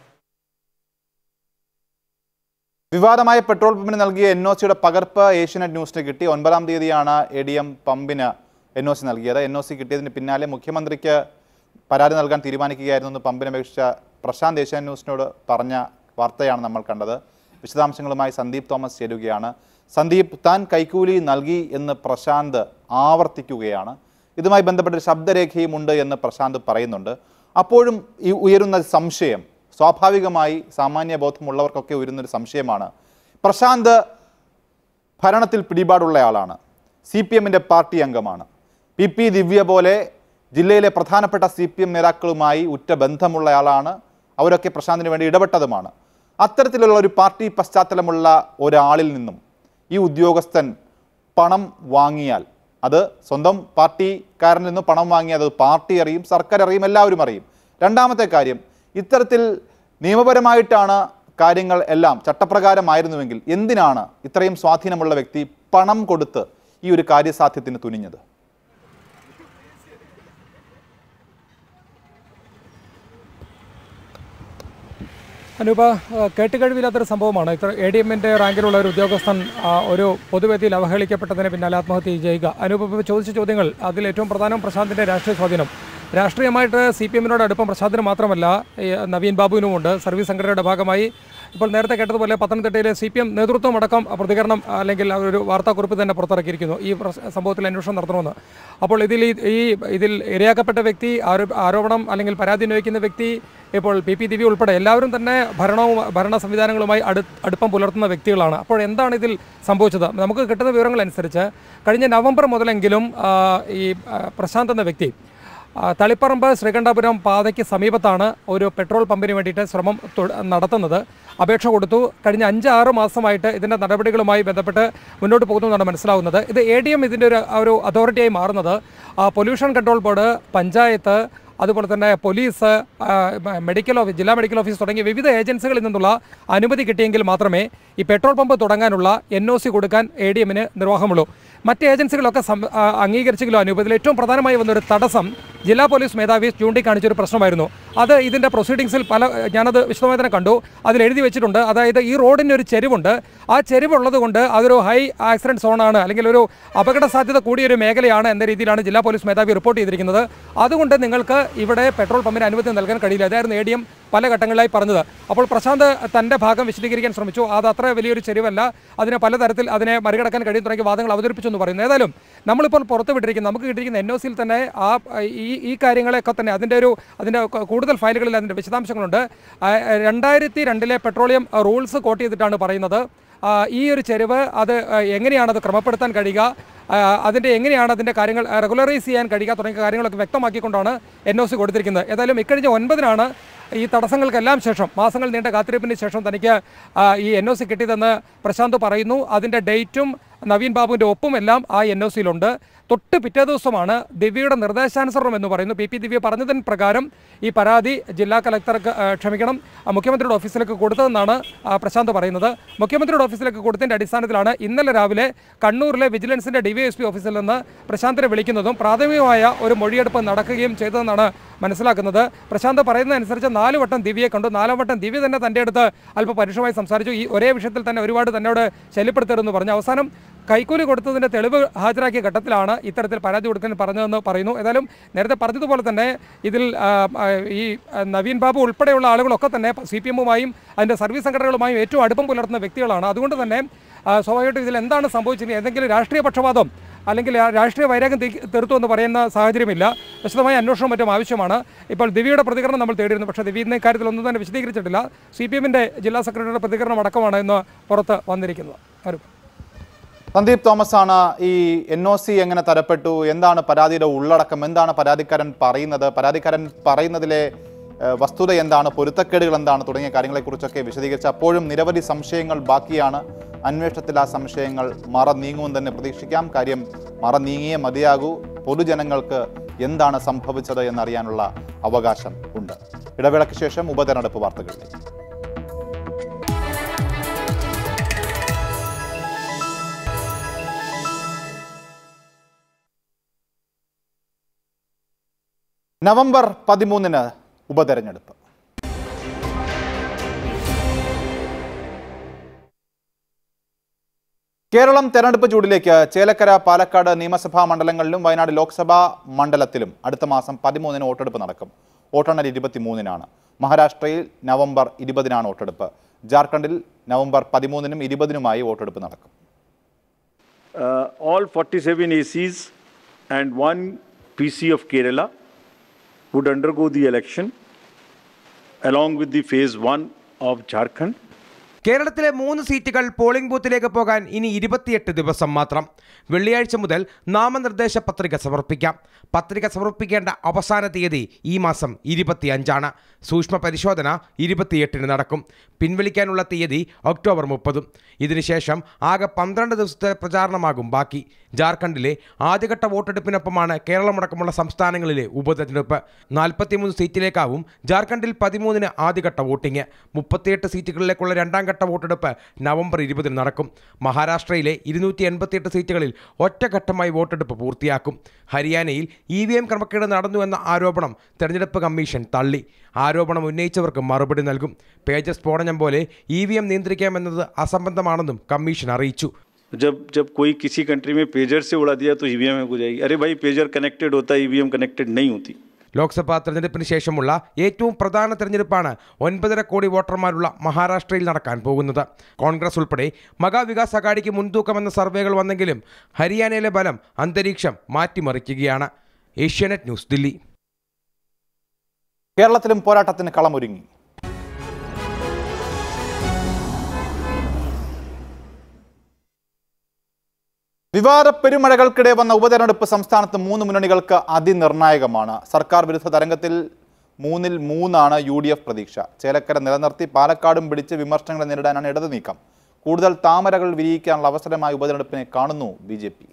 വിവാദമായ പെട്രോൾ പമ്പിന് നൽകിയ എൻ ഒ സിയുടെ പകർപ്പ് ഏഷ്യനെറ്റ് ന്യൂസിന് കിട്ടി ഒൻപതാം തീയതിയാണ് എ ഡി എം പമ്പിന് എൻ ഒ സി നൽകിയത് എൻ ഒ സി കിട്ടിയതിന് പിന്നാലെ മുഖ്യമന്ത്രിക്ക് പരാതി നൽകാൻ തീരുമാനിക്കുകയായിരുന്നു എന്ന് പമ്പിന് അപേക്ഷിച്ച പ്രശാന്ത് ഏഷ്യാനെറ്റ് ന്യൂസിനോട് പറഞ്ഞ വാർത്തയാണ് നമ്മൾ കണ്ടത് വിശദാംശങ്ങളുമായി സന്ദീപ് തോമസ് ചേരുകയാണ് സന്ദീപ് താൻ കൈക്കൂലി നൽകി എന്ന് പ്രശാന്ത് ആവർത്തിക്കുകയാണ് ഇതുമായി ബന്ധപ്പെട്ട ഒരു ശബ്ദരേഖയും ഉണ്ട് എന്ന് പ്രശാന്ത് പറയുന്നുണ്ട് അപ്പോഴും ഈ ഉയരുന്ന സംശയം സ്വാഭാവികമായി സാമാന്യ ബോധമുള്ളവർക്കൊക്കെ ഉയരുന്നൊരു സംശയമാണ് പ്രശാന്ത് ഭരണത്തിൽ പിടിപാടുള്ള ആളാണ് സി പി എമ്മിൻ്റെ പാർട്ടി അംഗമാണ് പി പി ദിവ്യ പോലെ ജില്ലയിലെ പ്രധാനപ്പെട്ട സി പി എം നേതാക്കളുമായി ഉറ്റ ബന്ധമുള്ള ആളാണ് അവരൊക്കെ പ്രശാന്തിന് വേണ്ടി ഇടപെട്ടതുമാണ് അത്തരത്തിലുള്ള ഒരു പാർട്ടി പശ്ചാത്തലമുള്ള ഒരാളിൽ നിന്നും ഈ ഉദ്യോഗസ്ഥൻ പണം വാങ്ങിയാൽ അത് സ്വന്തം പാർട്ടിക്കാരനിൽ നിന്ന് പണം വാങ്ങിയാൽ അത് പാർട്ടി അറിയും സർക്കാർ അറിയും എല്ലാവരും അറിയും രണ്ടാമത്തെ കാര്യം ഇത്തരത്തിൽ നിയമപരമായിട്ടാണ് കാര്യങ്ങൾ എല്ലാം ചട്ടപ്രകാരമായിരുന്നുവെങ്കിൽ എന്തിനാണ് ഇത്രയും സ്വാധീനമുള്ള വ്യക്തി പണം കൊടുത്ത് ഈ ഒരു കാര്യസാധ്യത്തിന് തുനിഞ്ഞത് അനൂപ ആ, കേട്ടുകഴിവില്ലാത്തൊരു സംഭവമാണ് ഇത്ര എ ഡി എമ്മിൻ്റെ റാങ്കിലുള്ള ഒരു ഉദ്യോഗസ്ഥൻ ആ, ഒരു പൊതുവേദിയിൽ അവഹേളിക്കപ്പെട്ടതിന് പിന്നാലെ ആത്മഹത്യ ചെയ്യുക അനൂപ് ഇപ്പോൾ ചോദിച്ച ചോദ്യങ്ങൾ അതിൽ ഏറ്റവും പ്രധാനം പ്രശാന്തിൻ്റെ രാഷ്ട്രീയ സ്വാധീനം രാഷ്ട്രീയമായിട്ട് സി പി എമ്മിനോട് അടുപ്പം പ്രശാന്തിന് മാത്രമല്ല ഈ നവീൻ ബാബുവിനുമുണ്ട് സർവീസ് സംഘടനയുടെ ഭാഗമായി ഇപ്പോൾ നേരത്തെ കേട്ടതുപോലെ പത്തനംതിട്ടയിലെ സി പി എം നേതൃത്വം അടക്കം പ്രതികരണം അല്ലെങ്കിൽ ഒരു വാർത്താക്കുറിപ്പ് തന്നെ പുറത്തിറക്കിയിരിക്കുന്നു ഈ പ്രശ്- സംഭവത്തിൽ അന്വേഷണം നടത്തണമെന്ന് അപ്പോൾ ഇതിൽ ഈ- ഈ ഇതിൽ ഇരയാക്കപ്പെട്ട വ്യക്തി ആരോ- ആരോപണം അല്ലെങ്കിൽ പരാതി ഉന്നയിക്കുന്ന വ്യക്തി ഇപ്പോൾ പി പി ദിവ്യ ഉൾപ്പെടെ എല്ലാവരും തന്നെ ഭരണവും ഭരണ സംവിധാനങ്ങളുമായി അടു അടുപ്പം പുലർത്തുന്ന വ്യക്തികളാണ് അപ്പോൾ എന്താണ് ഇതിൽ സംഭവിച്ചത് നമുക്ക് കിട്ടുന്ന വിവരങ്ങൾ അനുസരിച്ച് കഴിഞ്ഞ നവംബർ മുതലെങ്കിലും ആ, ഈ ആ, പ്രശാന്ത് എന്ന വ്യക്തി ആ, തളിപ്പറമ്പ് ശ്രീകണ്ഠപുരം പാതയ്ക്ക് സമീപത്താണ് ഒരു പെട്രോൾ പമ്പിന് വേണ്ടിയിട്ട് ശ്രമം തു- നടത്തുന്നത് അപേക്ഷ കൊടുത്തു കഴിഞ്ഞ അഞ്ച് ആറ് മാസമായിട്ട് ഇതിൻ്റെ നടപടികളുമായി ബന്ധപ്പെട്ട് മുന്നോട്ട് പോകുന്നതാണ് മനസ്സിലാവുന്നത് ഇത് എ ഡി എം ഇതിൻ്റെ ഒരു ഒരു അതോറിറ്റിയായി മാറുന്നത് ആ, പൊല്യൂഷൻ കൺട്രോൾ ബോർഡ് പഞ്ചായത്ത് അതുപോലെ തന്നെ പോലീസ് ആ, മെഡിക്കൽ ഓഫീസ് ജില്ലാ മെഡിക്കൽ ഓഫീസ് തുടങ്ങിയ വിവിധ ഏജൻസികളിൽ നിന്നുള്ള അനുമതി കിട്ടിയെങ്കിൽ മാത്രമേ ഈ പെട്രോൾ പമ്പ് തുടങ്ങാനുള്ള എൻ ഒ സി കൊടുക്കാൻ എ ഡി എമ്മിന് നിർവാഹമുള്ളൂ മറ്റ് ഏജൻസികളൊക്കെ സം- ആ, അംഗീകരിച്ചെങ്കിലും അനുമതിയിൽ ഏറ്റവും പ്രധാനമായി വന്നൊരു തടസ്സം ജില്ലാ പോലീസ് മേധാവി ചൂണ്ടിക്കാണിച്ചൊരു പ്രശ്നമായിരുന്നു അത് ഇതിൻ്റെ പ്രൊസീഡിങ്സിൽ പല ഞാനത് വിശദമായി തന്നെ കണ്ടു അതിൽ എഴുതി വെച്ചിട്ടുണ്ട് അതായത് ഈ റോഡിന് ഒരു ചെരിവുണ്ട് ആ ചെരിവുള്ളത് കൊണ്ട് അതൊരു ഹൈ ആക്സിഡൻറ്റ് സോണാണ് അല്ലെങ്കിൽ ഒരു അപകട സാധ്യത കൂടിയൊരു മേഖലയാണ് എന്ന രീതിയിലാണ് ജില്ലാ പോലീസ് മേധാവി റിപ്പോർട്ട് ചെയ്തിരിക്കുന്നത് അതുകൊണ്ട് നിങ്ങൾക്ക് ഇവിടെ പെട്രോൾ പമ്പിന് അനുമതി നൽകാൻ കഴിയില്ല അതായിരുന്നു എ ഡി എം പല ഘട്ടങ്ങളിലായി പറഞ്ഞത് അപ്പോൾ പ്രശാന്ത് തൻ്റെ ഭാഗം വിശദീകരിക്കാൻ ശ്രമിച്ചു അത് അത്ര വലിയൊരു ചെരിവല്ല അതിനെ പലതരത്തിൽ അതിനെ മറികടക്കാൻ കഴിയും തുടങ്ങിയ വാദങ്ങൾ അവതരിപ്പിച്ചു എന്ന് പറയുന്നു ഏതായാലും നമ്മളിപ്പോൾ പുറത്ത് വിട്ടിരിക്കുന്ന നമുക്ക് കിട്ടിയിരിക്കുന്ന എൻ ഒ സിയിൽ തന്നെ ആ ഈ ഈ കാര്യങ്ങളെയൊക്കെ തന്നെ അതിൻ്റെ ഒരു അതിൻ്റെ ക- കൂടുതൽ ഫയലുകളിൽ അതിൻ്റെ വിശദാംശങ്ങളുണ്ട് ആ, രണ്ടായിരത്തി രണ്ടിലെ പെട്രോളിയം റൂൾസ് കോട്ട് ചെയ്തിട്ടാണ് പറയുന്നത് ആ, ഈ ഒരു ചെരിവ് അത് ആ, എങ്ങനെയാണ് അത് ക്രമപ്പെടുത്താൻ കഴിയുക ആ, അതിൻ്റെ എങ്ങനെയാണ് അതിൻ്റെ കാര്യങ്ങൾ റെഗുലറൈസ് ചെയ്യാൻ കഴിയുക തുടങ്ങിയ കാര്യങ്ങളൊക്കെ വ്യക്തമാക്കിക്കൊണ്ടാണ് എൻ ഒ സി കൊടുത്തിരിക്കുന്നത് ഏതായാലും ഇക്കഴിഞ്ഞ ഒൻപതിനാണ് ഈ തടസ്സങ്ങൾക്കെല്ലാം ശേഷം മാസങ്ങൾ നീണ്ട കാത്തിരിപ്പിന് ശേഷം തനിക്ക് ആ, ഈ എൻ ഒ സി കിട്ടിയതെന്ന് പ്രശാന്ത് പറയുന്നു അതിൻ്റെ ഡേറ്റും നവീൻ ബാബുവിൻ്റെ ഒപ്പും എല്ലാം ആ എൻ ഒ സിയിലുണ്ട് തൊട്ട് പിറ്റേ ദിവസമാണ് ദിവ്യയുടെ നിർദ്ദേശാനുസരണം എന്ന് പറയുന്നു പി പി ദിവ്യ പറഞ്ഞതിന് പ്രകാരം ഈ പരാതി ജില്ലാ കലക്ടർക്ക് ആ, ക്ഷമിക്കണം ആ, മുഖ്യമന്ത്രിയുടെ ഓഫീസിലേക്ക് കൊടുത്തതെന്നാണ് ആ, പ്രശാന്ത് പറയുന്നത് മുഖ്യമന്ത്രിയുടെ ഓഫീസിലേക്ക് കൊടുത്തതിൻ്റെ അടിസ്ഥാനത്തിലാണ് ഇന്നലെ രാവിലെ കണ്ണൂരിലെ വിജിലൻസിൻ്റെ ഡി വൈ എസ് പി ഓഫീസിൽ നിന്ന് പ്രശാന്തിനെ വിളിക്കുന്നതും പ്രാഥമികമായ ഒരു മൊഴിയെടുപ്പ് നടക്കുകയും ചെയ്തതെന്നാണ് മനസ്സിലാക്കുന്നത് പ്രശാന്ത് പറയുന്നതനുസരിച്ച് നാല് വട്ടം ദിവ്യയെ കണ്ടു നാലാം വട്ടം ദിവ്യ തന്നെ തൻ്റെ അടുത്ത് അല്പം പരുഷമായി സംസാരിച്ചു ഈ ഒരേ വിഷയത്തിൽ തന്നെ ഒരുപാട് തന്നോട് ശല്യപ്പെടുത്തരുതെന്ന് പറഞ്ഞു അവസാനം കൈക്കൂലി കൊടുത്തതിൻ്റെ തെളിവ് ഹാജരാക്കിയ ഘട്ടത്തിലാണ് ഇത്തരത്തിൽ പരാതി കൊടുക്കാൻ പറഞ്ഞതെന്ന് പറയുന്നു ഏതായാലും നേരത്തെ പറഞ്ഞതുപോലെ തന്നെ ഇതിൽ ആ, ആ, ഈ ആ, നവീൻ ബാബു ഉൾപ്പെടെയുള്ള ആളുകളൊക്കെ തന്നെ സി പി എമ്മുമായും അതിൻ്റെ സർവീസ് സംഘടനകളുമായും ഏറ്റവും അടുപ്പം പുലർത്തുന്ന വ്യക്തികളാണ് അതുകൊണ്ട് തന്നെ ആ, സ്വാഭാവികമായിട്ടും ഇതിൽ എന്താണ് സംഭവിച്ചത് എന്തെങ്കിലും രാഷ്ട്രീയ പക്ഷപാതം അല്ലെങ്കിൽ ആ രാഷ്ട്രീയ വൈരാഗ്യം തീ- തീർത്തു എന്ന് പറയുന്ന സാഹചര്യമില്ല വിശദമായ അന്വേഷണം മറ്റും ആവശ്യമാണ് ഇപ്പോൾ ദിവ്യയുടെ പ്രതികരണം നമ്മൾ തേടിയിരുന്നു പക്ഷേ ദിവ്യ ഇന്ന ഇക്കാര്യത്തിൽ ഒന്നും തന്നെ വിശദീകരിച്ചിട്ടില്ല സി പി എമ്മിൻ്റെ ജില്ലാ സെക്രട്ടറിയുടെ പ്രതികരണം അടക്കമാണ് ഇന്ന് പുറത്ത് വന്നിരിക്കുന്നത് അരുൺ സന്ദീപ് തോമസ് ആണ് ഈ എൻ ഒ സി എങ്ങനെ തരപ്പെട്ടു എന്താണ് പരാതിയുടെ ഉള്ളടക്കം എന്താണ് പരാതിക്കാരൻ പറയുന്നത് പരാതിക്കാരൻ പറയുന്നതിലെ ഏഹ്, വസ്തുത എന്താണ് പൊരുത്തക്കേടുകൾ എന്താണ് തുടങ്ങിയ കാര്യങ്ങളെക്കുറിച്ചൊക്കെ വിശദീകരിച്ച് അപ്പോഴും നിരവധി സംശയങ്ങൾ ബാക്കിയാണ് അന്വേഷണത്തിൽ ആ സംശയങ്ങൾ മറ നീങ്ങുമെന്ന് തന്നെ പ്രതീക്ഷിക്കാം കാര്യം മറ നീങ്ങിയേ മതിയാകൂ പൊതുജനങ്ങൾക്ക് എന്താണ് സംഭവിച്ചത് എന്നറിയാനുള്ള അവകാശം ഉണ്ട് ഇടവേളയ്ക്ക് ശേഷം ഉപതെരഞ്ഞെടുപ്പ് വാർത്തകളിലേക്ക് നവംബർ പതിമൂന്നിന് ഉപതെരഞ്ഞെടുപ്പ് കേരളം തെരഞ്ഞെടുപ്പ് ചൂടിലേക്ക് ചേലക്കര പാലക്കാട് നിയമസഭാ മണ്ഡലങ്ങളിലും വയനാട് ലോക്സഭാ മണ്ഡലത്തിലും അടുത്ത മാസം പതിമൂന്നിന് വോട്ടെടുപ്പ് നടക്കും വോട്ടെണ്ണൽ ഇരുപത്തിമൂന്നിനാണ് മഹാരാഷ്ട്രയിൽ നവംബർ ഇരുപതിനാണ് വോട്ടെടുപ്പ് ജാർഖണ്ഡിൽ നവംബർ പതിമൂന്നിനും ഇരുപതിനുമായി വോട്ടെടുപ്പ് നടക്കും uh, all 47 ACs and one PC of Kerala would undergo the election along with the phase one of Jharkhand. കേരളത്തിലെ മൂന്ന് സീറ്റുകൾ പോളിംഗ് ബൂത്തിലേക്ക് പോകാൻ ഇനി ഇരുപത്തിയെട്ട് ദിവസം മാത്രം വെള്ളിയാഴ്ച മുതൽ നാമനിർദ്ദേശ പത്രിക സമർപ്പിക്കാം പത്രിക സമർപ്പിക്കേണ്ട അവസാന തീയതി ഈ മാസം ഇരുപത്തിയഞ്ചാണ് സൂക്ഷ്മ പരിശോധന ഇരുപത്തിയെട്ടിന് നടക്കും പിൻവലിക്കാനുള്ള തീയതി ഒക്ടോബർ മുപ്പതും ഇതിനുശേഷം ആകെ പന്ത്രണ്ട് ദിവസത്തെ പ്രചാരണമാകും ബാക്കി ജാർഖണ്ഡിലെ ആദ്യഘട്ട വോട്ടെടുപ്പിനൊപ്പമാണ് കേരളമടക്കമുള്ള സംസ്ഥാനങ്ങളിലെ ഉപതെരഞ്ഞെടുപ്പ് നാൽപ്പത്തിമൂന്ന് സീറ്റിലേക്കാവും ജാർഖണ്ഡിൽ പതിമൂന്നിന് ആദ്യഘട്ട വോട്ടിംഗ് മുപ്പത്തിയെട്ട് സീറ്റുകളിലേക്കുള്ള രണ്ടാം ഘട്ട വോട്ടെടുപ്പ് നവംബർ ഇരുപതിന് നടക്കും മഹാരാഷ്ട്രയിലെ ഇരുന്നൂറ്റി എൺപത്തിയെട്ട് സീറ്റുകളിൽ ഒറ്റഘട്ടമായി വോട്ടെടുപ്പ് പൂർത്തിയാക്കും ഹരിയാനയിൽ ഇ വി എം ക്രമക്കേട് നടന്നുവെന്ന ആരോപണം തെരഞ്ഞെടുപ്പ് കമ്മീഷൻ തള്ളി ആരോപണം ഉന്നയിച്ചവർക്ക് മറുപടി നൽകും പേജ് സ്ഫോടനം പോലെ ഇ വി എം നിയന്ത്രിക്കാമെന്നത് അസംബന്ധമാണെന്നും കമ്മീഷൻ അറിയിച്ചു जब जब कोई किसी कंट्री में पेजर से उड़ा दिया तो ईवीएम हो जाएगी अरे भाई पेजर कनेक्टेड होता है ईवीएम कनेक्टेड नहीं होती ലോക്സഭാ തെരഞ്ഞെടുപ്പിന് ശേഷമുള്ള ഏറ്റവും പ്രധാന തെരഞ്ഞെടുപ്പാണ് ഒൻപതര കോടി വോട്ടർമാരുള്ള മഹാരാഷ്ട്രയിൽ നടക്കാൻ പോകുന്നത് കോൺഗ്രസ് ഉൾപ്പെടെ മഹാവികാസ് അഘാഡിക്ക് മുൻതൂക്കമെന്ന സർവേകൾ വന്നെങ്കിലും ഹരിയാനയിലെ ബലം അന്തരീക്ഷം മാറ്റിമറിക്കുകയാണ് ഏഷ്യാനെറ്റ് ന്യൂസ് ദില്ലി കേരളത്തിലും പോരാട്ടത്തിന് കളമൊരുങ്ങി വിവാദ പെരുമഴകൾക്കിടെ വന്ന ഉപതെരഞ്ഞെടുപ്പ് സംസ്ഥാനത്ത് മൂന്ന് മുന്നണികൾക്ക് അതിനിർണായകമാണ് സർക്കാർ വിരുദ്ധ തരംഗത്തിൽ മൂന്നിൽ മൂന്നാണ് യു ഡി എഫ് പ്രതീക്ഷ ചേലക്കര നിലനിർത്തി പാലക്കാടും പിടിച്ച് വിമർശനങ്ങളെ നേരിടാനാണ് ഇടത് നീക്കം കൂടുതൽ താമരകൾ വിരിയിക്കാനുള്ള അവസരമായി ഉപതെരഞ്ഞെടുപ്പിനെ കാണുന്നു ബി ജെ പി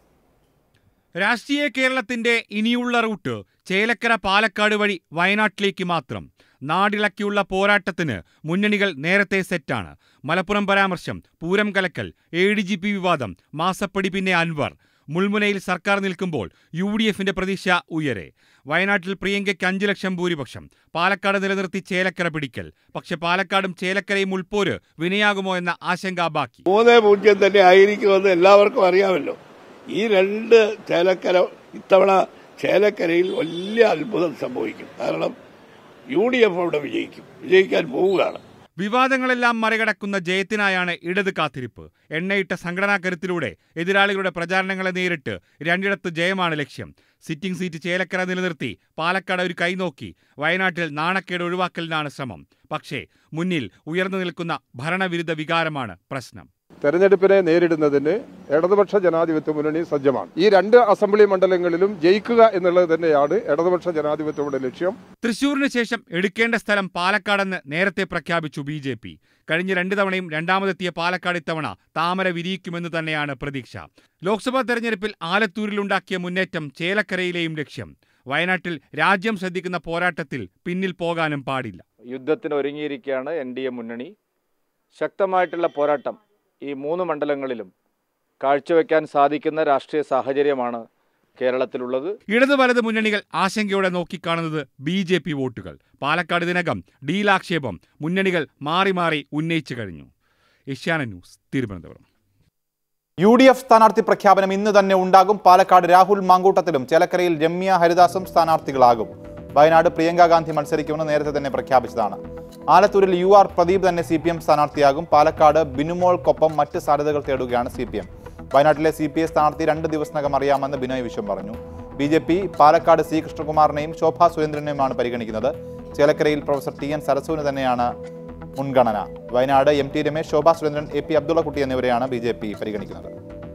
രാഷ്ട്രീയ കേരളത്തിന്റെ ഇനിയുള്ള റൂട്ട് ചേലക്കര പാലക്കാട് വഴി വയനാട്ടിലേക്ക് മാത്രം നാടിളക്കിയുള്ള പോരാട്ടത്തിന് മുന്നണികൾ നേരത്തെ സെറ്റാണ് മലപ്പുറം പരാമർശം പൂരം കലക്കൽ എ ഡി ജി പി വിവാദം മാസപ്പടി പിന്നെ അൻവർ മുൾമുനയിൽ സർക്കാർ നിൽക്കുമ്പോൾ യു ഡി എഫിന്റെ പ്രതീക്ഷ ഉയരെ വയനാട്ടിൽ പ്രിയങ്കയ്ക്ക് അഞ്ചു ലക്ഷം ഭൂരിപക്ഷം പാലക്കാട് നിലനിർത്തി ചേലക്കര പിടിക്കൽ പക്ഷെ പാലക്കാടും ചേലക്കരയും ഉൾപ്പോര് വിനയാകുമോ എന്ന ആശങ്ക ബാക്കി മൂന്ന് പൂജ്യം തന്നെ ആയിരിക്കുമെന്ന് എല്ലാവർക്കും അറിയാമല്ലോ ഈ രണ്ട് ചേലക്കര ഇത്തവണ ചേലക്കരയിൽ വലിയ അത്ഭുതം സംഭവിക്കും കാരണം യു ഡി എഫ് അവിടെ വിജയിക്കും വിജയിക്കാൻ പോവുകയാണ് വിവാദങ്ങളെല്ലാം മറികടക്കുന്ന ജയത്തിനായാണ് ഇടത് കാത്തിരിപ്പ് എണ്ണയിട്ട സംഘടനാ കരുത്തിലൂടെ എതിരാളികളുടെ പ്രചാരണങ്ങളെ നേരിട്ട് രണ്ടിടത്ത് ജയമാണ് ലക്ഷ്യം സിറ്റിംഗ് സീറ്റ് ചേലക്കര നിലനിർത്തി പാലക്കാട് ഒരു കൈനോക്കി വയനാട്ടിൽ നാണക്കേട് ഒഴിവാക്കലിനാണ് ശ്രമം പക്ഷേ മുന്നിൽ ഉയർന്നു നിൽക്കുന്ന ഭരണവിരുദ്ധ വികാരമാണ് പ്രശ്നം തെരഞ്ഞെടുപ്പിനെ നേരിടുന്നതിന് ഇടതുപക്ഷ ജനാധിപത്യ മുന്നണി സജ്ജമാണ് ഈ രണ്ട് അസംബ്ലി മണ്ഡലങ്ങളിലും ജയിക്കുക എന്നുള്ളത് തന്നെയാണ് ഇടതുപക്ഷ ജനാധിപത്യയുടെ ലക്ഷ്യം തൃശൂരിന് ശേഷം എടുക്കേണ്ട സ്ഥലം പാലക്കാടെന്ന് നേരത്തെ പ്രഖ്യാപിച്ചു ബി ജെ പി കഴിഞ്ഞ രണ്ട് തവണയും രണ്ടാമതെത്തിയ പാലക്കാട് ഇത്തവണ താമര വിരിയിക്കുമെന്ന് തന്നെയാണ് പ്രതീക്ഷ ലോക്സഭാ തെരഞ്ഞെടുപ്പിൽ ആലത്തൂരിലുണ്ടാക്കിയ മുന്നേറ്റം ചേലക്കരയിലെയും ലക്ഷ്യം വയനാട്ടിൽ രാജ്യം ശ്രദ്ധിക്കുന്ന പോരാട്ടത്തിൽ പിന്നിൽ പോകാനും പാടില്ല യുദ്ധത്തിന് ഒരുങ്ങിയിരിക്കുകയാണ് എൻ ഡി എ മുന്നണി ശക്തമായിട്ടുള്ള പോരാട്ടം ഈ മൂന്ന് മണ്ഡലങ്ങളിലും കാഴ്ചവെക്കാൻ സാധിക്കുന്ന രാഷ്ട്രീയ സാഹചര്യമാണ് കേരളത്തിലുള്ളത് ഇടത് വലത് മുന്നണികൾ ആശങ്കയോടെ നോക്കിക്കാണുന്നത് ബി ജെ പി വോട്ടുകൾ പാലക്കാട് ഇതിനകം ഡീലാക്ഷേപം മുന്നണികൾ മാറി മാറി ഉന്നയിച്ചു കഴിഞ്ഞു Asianet news Thiruvananthapuram U D F സ്ഥാനാർത്ഥി പ്രഖ്യാപനം ഇന്ന് തന്നെ ഉണ്ടാകും പാലക്കാട് രാഹുൽ മാങ്കൂട്ടത്തിലും ചേലക്കരയിൽ രമ്യ ഹരിദാസും സ്ഥാനാർത്ഥികളാകും വയനാട് പ്രിയങ്ക ഗാന്ധി മത്സരിക്കുമെന്ന് നേരത്തെ തന്നെ പ്രഖ്യാപിച്ചതാണ് ആലത്തൂരിൽ യു ആർ പ്രദീപ് തന്നെ സി പി എം സ്ഥാനാർത്ഥിയാകും പാലക്കാട് ബിനുമോൾക്കൊപ്പം മറ്റ് സാധ്യതകൾ തേടുകയാണ് സി പി എം വയനാട്ടിലെ സി പി ഐ സ്ഥാനാർത്ഥി രണ്ട് ദിവസത്തിനകം അറിയാമെന്ന് ബിനോയ് വിശ്വം പറഞ്ഞു B J P Palakkad C കൃഷ്ണകുമാറിനെയും ശോഭാ സുരേന്ദ്രനെയുമാണ് പരിഗണിക്കുന്നത് ചേലക്കരയിൽ പ്രൊഫസർ ടി എൻ സരസുവിന് തന്നെയാണ് മുൻഗണന Wayanad M T Ramesh Shobha Surendran A P അബ്ദുള്ളക്കുട്ടി എന്നിവരെയാണ് ബി ജെ പി പരിഗണിക്കുന്നത്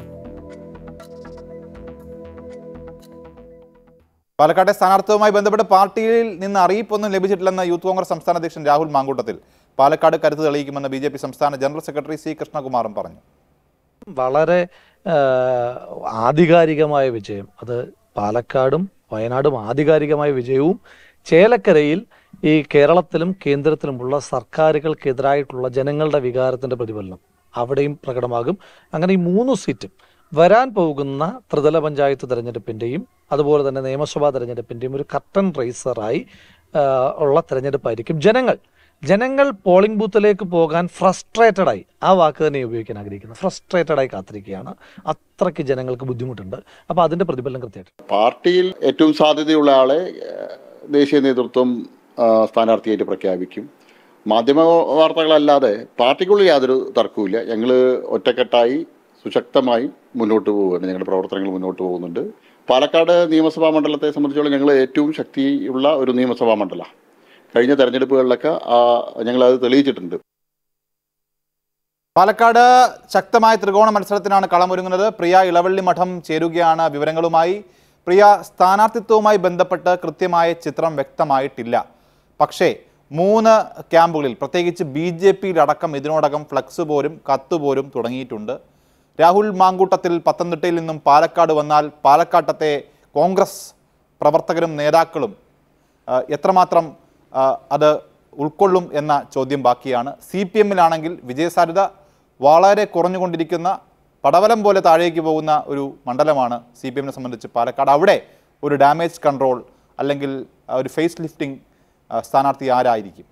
പാലക്കാട്ടെ സ്ഥാനാർത്ഥിയുമായി ബന്ധപ്പെട്ട് പാർട്ടിയിൽ നിന്ന് അറിയിപ്പൊന്നും ലഭിച്ചിട്ടില്ലെന്ന് യൂത്ത് കോൺഗ്രസ് സംസ്ഥാന അധ്യക്ഷൻ രാഹുൽ മാങ്കൂട്ടത്തിൽ പാലക്കാട് കരുത്ത് തെളിയിക്കുമെന്ന് ബി ജെ പി സംസ്ഥാന ജനറൽ സെക്രട്ടറി സി കൃഷ്ണകുമാറും പറഞ്ഞു വളരെ ആ, ആധികാരികമായ വിജയം അത് പാലക്കാടും വയനാടും ആധികാരികമായ വിജയവും ചേലക്കരയിൽ ഈ കേരളത്തിലും കേന്ദ്രത്തിലുമുള്ള സർക്കാരുകൾക്കെതിരായിട്ടുള്ള ജനങ്ങളുടെ വികാരത്തിന്റെ പ്രതിഫലനം അവിടെയും പ്രകടമാകും അങ്ങനെ ഈ മൂന്ന് സീറ്റും വരാൻ പോകുന്ന ത്രിതല പഞ്ചായത്ത് തെരഞ്ഞെടുപ്പിന്റെയും അതുപോലെ തന്നെ നിയമസഭാ തെരഞ്ഞെടുപ്പിന്റെയും ഒരു കർട്ടൻ റേസറായി ആ, ഉള്ള തെരഞ്ഞെടുപ്പായിരിക്കും ജനങ്ങൾ ജനങ്ങൾ പോളിംഗ് ബൂത്തിലേക്ക് പോകാൻ ഫ്രസ്ട്രേറ്റഡ് ആയി ആ വാക്ക് തന്നെ ഉപയോഗിക്കാൻ ആഗ്രഹിക്കുന്നത് ഫ്രസ്ട്രേറ്റഡ് ആയി കാത്തിരിക്കുകയാണ് അത്രയ്ക്ക് ജനങ്ങൾക്ക് ബുദ്ധിമുട്ടുണ്ട് അപ്പോൾ അതിന്റെ പ്രതിഫലനം കൃത്യമായിട്ട് പാർട്ടിയിൽ ഏറ്റവും സാധ്യതയുള്ള ആളെ ഏഹ്, ദേശീയ നേതൃത്വം ആ, സ്ഥാനാർത്ഥിയായിട്ട് പ്രഖ്യാപിക്കും മാധ്യമ വാർത്തകളല്ലാതെ പാർട്ടിക്കുള്ളിൽ യാതൊരു തർക്കവുമില്ല ഞങ്ങൾ ഒറ്റക്കെട്ടായി സുശക്തമായി മുന്നോട്ട് പോവുകയാണ് ഞങ്ങളുടെ പ്രവർത്തനങ്ങൾ മുന്നോട്ട് പോകുന്നുണ്ട് പാലക്കാട് നിയമസഭാ മണ്ഡലത്തെ സംബന്ധിച്ചോളം ഞങ്ങൾ ഏറ്റവും ശക്തിയുള്ള ഒരു നിയമസഭാ മണ്ഡലമാണ് കഴിഞ്ഞ തെരഞ്ഞെടുപ്പുകളിലൊക്കെ ആ, ഞങ്ങളത് തെളിയിച്ചിട്ടുണ്ട് പാലക്കാട് ശക്തമായ ത്രികോണ മത്സരത്തിനാണ് കളമൊരുങ്ങുന്നത് പ്രിയ ഇളവള്ളി മഠം ചേരുകയാണ് വിവരങ്ങളുമായി പ്രിയ സ്ഥാനാർത്ഥിത്വവുമായി ബന്ധപ്പെട്ട് കൃത്യമായ ചിത്രം വ്യക്തമായിട്ടില്ല പക്ഷേ മൂന്ന് ക്യാമ്പുകളിൽ പ്രത്യേകിച്ച് ബി ജെ പിയിലടക്കം ഇതിനോടകം ഫ്ലക്സ് പോലും കത്ത് പോലും തുടങ്ങിയിട്ടുണ്ട് രാഹുൽ മാങ്കൂട്ടത്തിൽ പത്തനംതിട്ടയിൽ നിന്നും പാലക്കാട് വന്നാൽ പാലക്കാട്ടത്തെ കോൺഗ്രസ് പ്രവർത്തകരും നേതാക്കളും ആ, എത്രമാത്രം ആ, അത് ഉൾക്കൊള്ളും എന്ന ചോദ്യം ബാക്കിയാണ് സി പി എമ്മിലാണെങ്കിൽ വിജയസാധ്യത വളരെ കുറഞ്ഞുകൊണ്ടിരിക്കുന്ന പടവലം പോലെ താഴേക്ക് പോകുന്ന ഒരു മണ്ഡലമാണ് സി പി എമ്മിനെ സംബന്ധിച്ച് പാലക്കാട് അവിടെ ഒരു ഡാമേജ് കൺട്രോൾ അല്ലെങ്കിൽ ആ, ഒരു ഫേസ് ലിഫ്റ്റിംഗ് ആ, സ്ഥാനാർത്ഥി ആരായിരിക്കും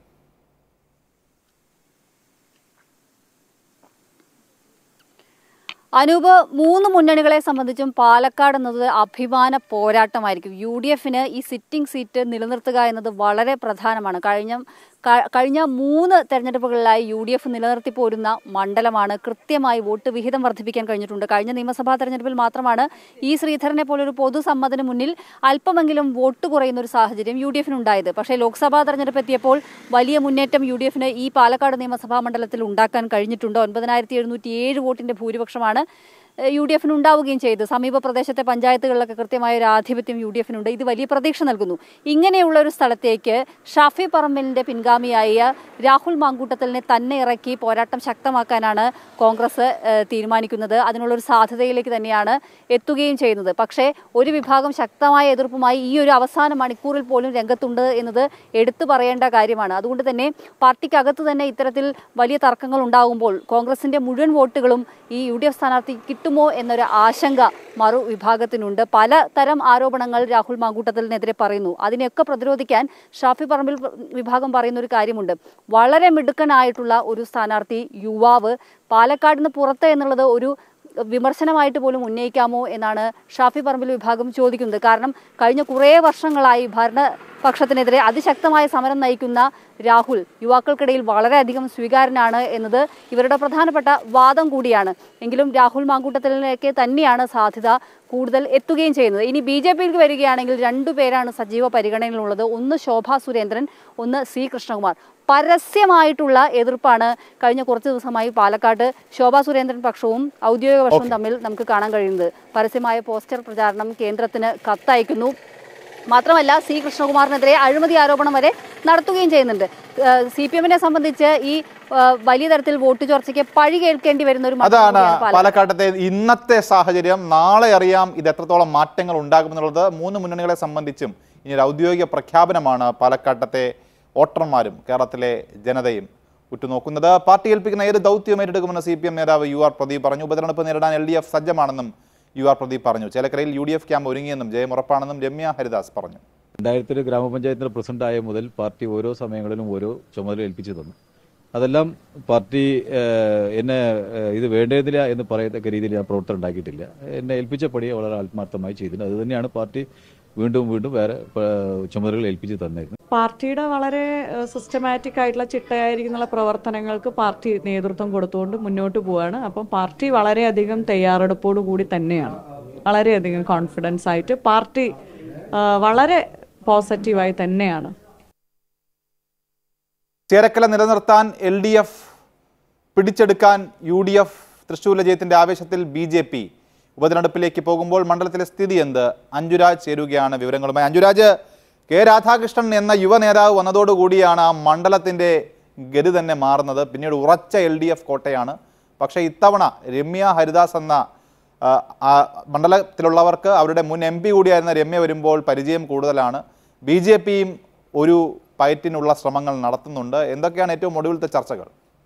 അനൂപ് മൂന്ന് മുന്നണികളെ സംബന്ധിച്ചും പാലക്കാട് എന്നത് അഭിമാന പോരാട്ടമായിരിക്കും യു ഡി എഫിന് ഈ സിറ്റിംഗ് സീറ്റ് നിലനിർത്തുക എന്നത് വളരെ പ്രധാനമാണ് കഴിഞ്ഞ ക- കഴിഞ്ഞ മൂന്ന് തെരഞ്ഞെടുപ്പുകളിലായി യു ഡി എഫ് നിലനിർത്തി പോരുന്ന മണ്ഡലമാണ് കൃത്യമായി വോട്ട് വിഹിതം വർദ്ധിപ്പിക്കാൻ കഴിഞ്ഞിട്ടുണ്ട് കഴിഞ്ഞ നിയമസഭാ തെരഞ്ഞെടുപ്പിൽ മാത്രമാണ് ഇ ശ്രീധരനെ പോലൊരു പൊതുസമ്മതിന് മുന്നിൽ അല്പമെങ്കിലും വോട്ട് കുറയുന്ന ഒരു സാഹചര്യം യു ഡി എഫിനുണ്ടായത് പക്ഷേ ലോക്സഭാ തെരഞ്ഞെടുപ്പ് എത്തിയപ്പോൾ വലിയ മുന്നേറ്റം യു ഡി എഫിന് ഈ പാലക്കാട് നിയമസഭാ മണ്ഡലത്തിൽ ഉണ്ടാക്കാൻ കഴിഞ്ഞിട്ടുണ്ട് ഒൻപതിനായിരത്തി എഴുന്നൂറ്റി ഏഴ് വോട്ടിന്റെ ഭൂരിപക്ഷമാണ് യു ഡി എഫിന് ഉണ്ടാവുകയും ചെയ്തു സമീപ പ്രദേശത്തെ പഞ്ചായത്തുകളിലൊക്കെ കൃത്യമായ ഒരു ആധിപത്യം യു ഡി എഫിനുണ്ട് ഇത് വലിയ പ്രതീക്ഷ നൽകുന്നു ഇങ്ങനെയുള്ള ഒരു സ്ഥലത്തേക്ക് ഷാഫി പറമ്പലിന്റെ പിൻഗാമിയായ രാഹുൽ മാങ്കൂട്ടത്തലിനെ തന്നെ ഇറക്കി പോരാട്ടം ശക്തമാക്കാനാണ് കോൺഗ്രസ് ഏഹ്, തീരുമാനിക്കുന്നത് അതിനുള്ളൊരു സാധ്യതയിലേക്ക് തന്നെയാണ് എത്തുകയും ചെയ്യുന്നത് പക്ഷേ ഒരു വിഭാഗം ശക്തമായ എതിർപ്പുമായി ഈ ഒരു അവസാന മണിക്കൂറിൽ പോലും രംഗത്തുണ്ട് എന്നത് എടുത്തു പറയേണ്ട കാര്യമാണ് അതുകൊണ്ട് തന്നെ പാർട്ടിക്കകത്ത് തന്നെ ഇത്തരത്തിൽ വലിയ തർക്കങ്ങൾ ഉണ്ടാകുമ്പോൾ കോൺഗ്രസിന്റെ മുഴുവൻ വോട്ടുകളും ഈ യു ഡി എഫ് സ്ഥാനാർത്ഥി കിട്ടുമോ എന്നൊരു ആശങ്ക മറു വിഭാഗത്തിനുണ്ട് പലതരം ആരോപണങ്ങൾ രാഹുൽ മാങ്കൂട്ടത്തിനെതിരെ പറയുന്നു അതിനെയൊക്കെ പ്രതിരോധിക്കാൻ ഷാഫി പറമ്പിൽ വിഭാഗം പറയുന്ന ഒരു കാര്യമുണ്ട് വളരെ മിടുക്കനായിട്ടുള്ള ഒരു സ്ഥാനാർത്ഥി യുവാവ് പാലക്കാടിന് പുറത്ത് എന്നുള്ളത് ഒരു വിമർശനമായിട്ട് പോലും ഉന്നയിക്കാമോ എന്നാണ് ഷാഫി പറമ്പിൽ വിഭാഗം ചോദിക്കുന്നത് കാരണം കഴിഞ്ഞ കുറേ വർഷങ്ങളായി ഭരണപക്ഷത്തിനെതിരെ അതിശക്തമായ സമരം നയിക്കുന്ന രാഹുൽ യുവാക്കൾക്കിടയിൽ വളരെയധികം സ്വീകാര്യനാണ് എന്നത് ഇവരുടെ പ്രധാനപ്പെട്ട വാദം കൂടിയാണ് എങ്കിലും രാഹുൽ മാങ്കൂട്ടത്തിലേക്ക് തന്നെയാണ് സാധ്യത കൂടുതൽ എത്തുകയും ചെയ്യുന്നത് ഇനി ബി ജെ പിയിലേക്ക് വരികയാണെങ്കിൽ രണ്ടു പേരാണ് സജീവ പരിഗണനയിലുള്ളത് ഒന്ന് ശോഭാ സുരേന്ദ്രൻ ഒന്ന് സി കൃഷ്ണകുമാർ പരസ്യമായിട്ടുള്ള എതിർപ്പാണ് കഴിഞ്ഞ കുറച്ച് ദിവസമായി പാലക്കാട് ശോഭാ സുരേന്ദ്രൻ പക്ഷവും ഔദ്യോഗിക പക്ഷവും തമ്മിൽ നമുക്ക് കാണാൻ കഴിയുന്നത് പരസ്യമായ പോസ്റ്റർ പ്രചാരണം കേന്ദ്രത്തിന് കത്തയക്കുന്നു മാത്രമല്ല സി കൃഷ്ണകുമാറിനെതിരെ അഴിമതി ആരോപണം വരെ നടത്തുകയും ചെയ്യുന്നുണ്ട് സി പി എമ്മിനെ സംബന്ധിച്ച് ഈ ആ, വലിയ തരത്തിൽ വോട്ട് ചോർച്ചയ്ക്ക് പഴി കേൾക്കേണ്ടി വരുന്ന ഒരു മണ്ഡലം അതാണ് കൂടിയാണ് പാലക്കാട്. പാലക്കാട്ടത്തെ ഇന്നത്തെ സാഹചര്യം നാളെ അറിയാം ഇത് എത്രത്തോളം മാറ്റങ്ങൾ ഉണ്ടാകുമെന്നുള്ളത് മൂന്ന് മുന്നണികളെ സംബന്ധിച്ചും ഇനി ഒരു ഔദ്യോഗിക പ്രഖ്യാപനമാണ് പാലക്കാട്ടത്തെ വോട്ടർമാരും കേരളത്തിലെ ജനതയും ഉറ്റുനോക്കുന്നത് പാർട്ടി ഏൽപ്പിക്കുന്ന ഏത് ദൗത്യവും ഏറ്റെടുക്കുമെന്ന് സി പി എം നേതാവ് യു ആർ പ്രദീപ് പറഞ്ഞു ഉപതെരഞ്ഞെടുപ്പ് നേരിടാൻ എൽ ഡി എഫ് സജ്ജമാണെന്നും യു ആർ പ്രദീപ് പറഞ്ഞു ചേലക്കരയിൽ യു ഡി എഫ് ക്യാമ്പ് ഒരുങ്ങിയെന്നും ജയം ഉറപ്പാണെന്നും രമ്യ ഹരിദാസ് പറഞ്ഞു രണ്ടായിരത്തിൽ ഗ്രാമപഞ്ചായത്തിൻ്റെ പ്രസിഡന്റായ മുതൽ പാർട്ടി ഓരോ സമയങ്ങളിലും ഓരോ ചുമതല ഏൽപ്പിച്ചു തന്നു അതെല്ലാം പാർട്ടി ഏഹ്, എന്നെ ഏഹ്, ഇത് വേണ്ടതില്ല എന്ന് പറയത്തക്ക രീതിയിൽ ഞാൻ പ്രവർത്തനം ഉണ്ടാക്കിയിട്ടില്ല എന്നെ ഏൽപ്പിച്ച പണിയെ വളരെ ആത്മാർത്ഥമായി ചെയ്തിട്ടുണ്ട് അത് തന്നെയാണ് പാർട്ടി വീണ്ടും വീണ്ടും വേറെ ഏഹ്, ചുമതലകൾ ഏൽപ്പിച്ച് തന്നിരുന്നത് പാർട്ടിയുടെ വളരെ സിസ്റ്റമാറ്റിക് ആയിട്ടുള്ള ചിട്ടയായിരിക്കുന്ന പ്രവർത്തനങ്ങൾക്ക് പാർട്ടി നേതൃത്വം കൊടുത്തുകൊണ്ട് മുന്നോട്ട് പോവുകയാണ് അപ്പം പാർട്ടി വളരെയധികം തയ്യാറെടുപ്പോടു കൂടി തന്നെയാണ് വളരെയധികം കോൺഫിഡൻസ് ആയിട്ട് പാർട്ടി ആ, വളരെ പോസിറ്റീവായി തന്നെയാണ് ചേരക്കല നിലനിർത്താൻ എൽ ഡി എഫ് പിടിച്ചെടുക്കാൻ യു ഡി എഫ് തൃശ്ശൂർ ജയത്തിന്റെ ആവേശത്തിൽ ബി ജെ പി ഉപതെരഞ്ഞെടുപ്പിലേക്ക് പോകുമ്പോൾ മണ്ഡലത്തിലെ സ്ഥിതി എന്ത് അഞ്ജുരാജ് ചേരുകയാണ് വിവരങ്ങളുമായി അഞ്ജുരാജ് കെ രാധാകൃഷ്ണൻ എന്ന യുവ നേതാവ് വന്നതോടുകൂടിയാണ് ആ മണ്ഡലത്തിന്റെ ഗതി തന്നെ മാറുന്നത് പിന്നീട് ഉറച്ച എൽ ഡി എഫ് കോട്ടയാണ് പക്ഷേ ഇത്തവണ രമ്യ ഹരിദാസ് എന്ന ആ, ആ മണ്ഡലത്തിലുള്ളവർക്ക് അവരുടെ മുൻ എം പി കൂടിയായിരുന്ന രമ്യ വരുമ്പോൾ പരിചയം കൂടുതലാണ് ബി ജെ പിയും ഒരു പയറ്റിനുള്ള ശ്രമങ്ങൾ നടത്തുന്നുണ്ട് എന്തൊക്കെയാണ് ഏറ്റവും ഒടുവിലത്തെ ചർച്ചകൾ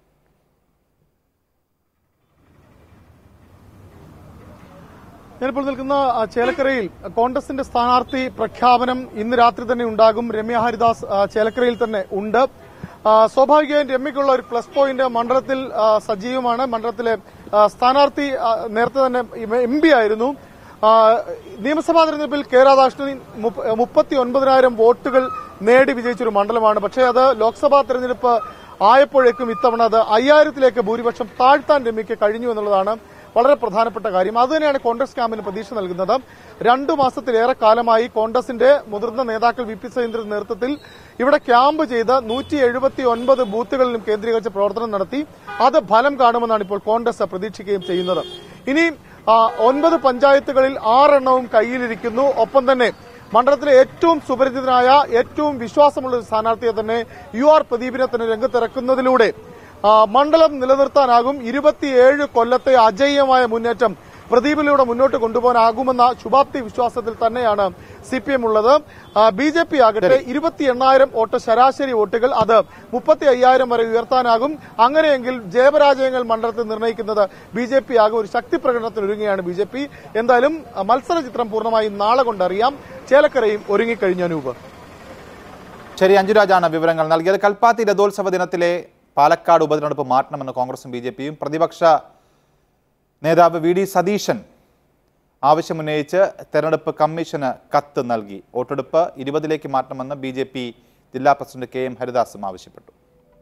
ഞാനിപ്പോൾ നിൽക്കുന്ന ആ, ചേലക്കരയിൽ കോൺഗ്രസിന്റെ സ്ഥാനാർത്ഥി പ്രഖ്യാപനം ഇന്ന് രാത്രി തന്നെ ഉണ്ടാകും രമ്യ ഹരിദാസ് ആ, ചേലക്കരയിൽ തന്നെ ഉണ്ട് ആ, സ്വാഭാവികമായും രമ്യക്കുള്ള ഒരു പ്ലസ് പോയിന്റ് മണ്ഡലത്തിൽ ആ, സജീവമാണ് മണ്ഡലത്തിലെ ആ, സ്ഥാനാർത്ഥി ആ, നേരത്തെ തന്നെ എം പി ആയിരുന്നു ആ, നിയമസഭാ തെരഞ്ഞെടുപ്പിൽ കെ രാധാകൃഷ്ണൻ മുപ്പത്തി ഒൻപതിനായിരം വോട്ടുകൾ നേടി വിജയിച്ചൊരു മണ്ഡലമാണ് പക്ഷേ അത് ലോക്സഭാ തെരഞ്ഞെടുപ്പ് ആയപ്പോഴേക്കും ഇത്തവണ അത് അയ്യായിരത്തിലേക്ക് ഭൂരിപക്ഷം താഴ്ത്താൻ രമ്യയ്ക്ക് കഴിഞ്ഞു എന്നുള്ളതാണ് വളരെ പ്രധാനപ്പെട്ട കാര്യം അതുതന്നെയാണ് കോൺഗ്രസ് ക്യാമ്പിന് പ്രതീക്ഷ നൽകുന്നത് രണ്ടു മാസത്തിലേറെ കാലമായി കോൺഗ്രസിന്റെ മുതിർന്ന നേതാക്കൾ വി പി സൈന്ദ്രന്റെ നേതൃത്വത്തിൽ ഇവിടെ ക്യാമ്പ് ചെയ്ത് നൂറ്റി എഴുപത്തി ഒൻപത് ബൂത്തുകളിലും കേന്ദ്രീകരിച്ച് പ്രവർത്തനം നടത്തി അത് ഫലം കാണുമെന്നാണ് ഇപ്പോൾ കോൺഗ്രസ് പ്രതീക്ഷിക്കുകയും ചെയ്യുന്നത് ഇനി ആ, ഒൻപത് പഞ്ചായത്തുകളിൽ ആറെണ്ണവും കയ്യിലിരിക്കുന്നു ഒപ്പം തന്നെ മണ്ഡലത്തിലെ ഏറ്റവും സുപരിചിതനായ ഏറ്റവും വിശ്വാസമുള്ള ഒരു സ്ഥാനാർത്ഥിയെ തന്നെ യു ആർ പ്രദീപിനെ തന്നെ രംഗത്തിറക്കുന്നതിലൂടെ ആ, മണ്ഡലം നിലനിർത്താനാകും ഇരുപത്തിയേഴ് കൊല്ലത്തെ അജയ്യമായ മുന്നേറ്റം പ്രദീപിലൂടെ മുന്നോട്ട് കൊണ്ടുപോകാനാകുമെന്ന ശുഭാപ്തി വിശ്വാസത്തിൽ തന്നെയാണ് സി പി എം ഉള്ളത് ബി ജെ പി ആകട്ടെ ഇരുപത്തി എണ്ണായിരം വോട്ട് ശരാശരി വോട്ടുകൾ അത് മുപ്പത്തി അയ്യായിരം വരെ ഉയർത്താനാകും അങ്ങനെയെങ്കിൽ ജയപരാജയങ്ങൾ മണ്ഡലത്തിൽ നിർണ്ണയിക്കുന്നത് ബി ജെ പി ആകും ഒരു ശക്തി പ്രകടനത്തിന് ഒരുങ്ങുകയാണ് ബി ജെ പി എന്തായാലും ആ, മത്സര ചിത്രം പൂർണ്ണമായും നാളെ കൊണ്ടറിയാം ചേലക്കരയും ഒരുങ്ങിക്കഴിഞ്ഞ അനൂപ് ശരി അഞ്ജുരാജാണ് വിവരങ്ങൾ നൽകിയത് കൽപ്പാത്തി രഥോത്സവ ദിനത്തിലെ പാലക്കാട് ഉപതെരഞ്ഞെടുപ്പ് മാറ്റണമെന്ന് കോൺഗ്രസും ബി ജെ പിയും പ്രതിപക്ഷ നേതാവ് വി ഡി സതീശൻ ആവശ്യമുന്നയിച്ച് തെരഞ്ഞെടുപ്പ് കമ്മീഷന് കത്ത് നൽകി വോട്ടെടുപ്പ് ഇരുപതിലേക്ക് മാറ്റണമെന്ന് ബി ജെ പി ജില്ലാ പ്രസിഡന്റ് കെ എം ഹരിദാസും ആവശ്യപ്പെട്ടു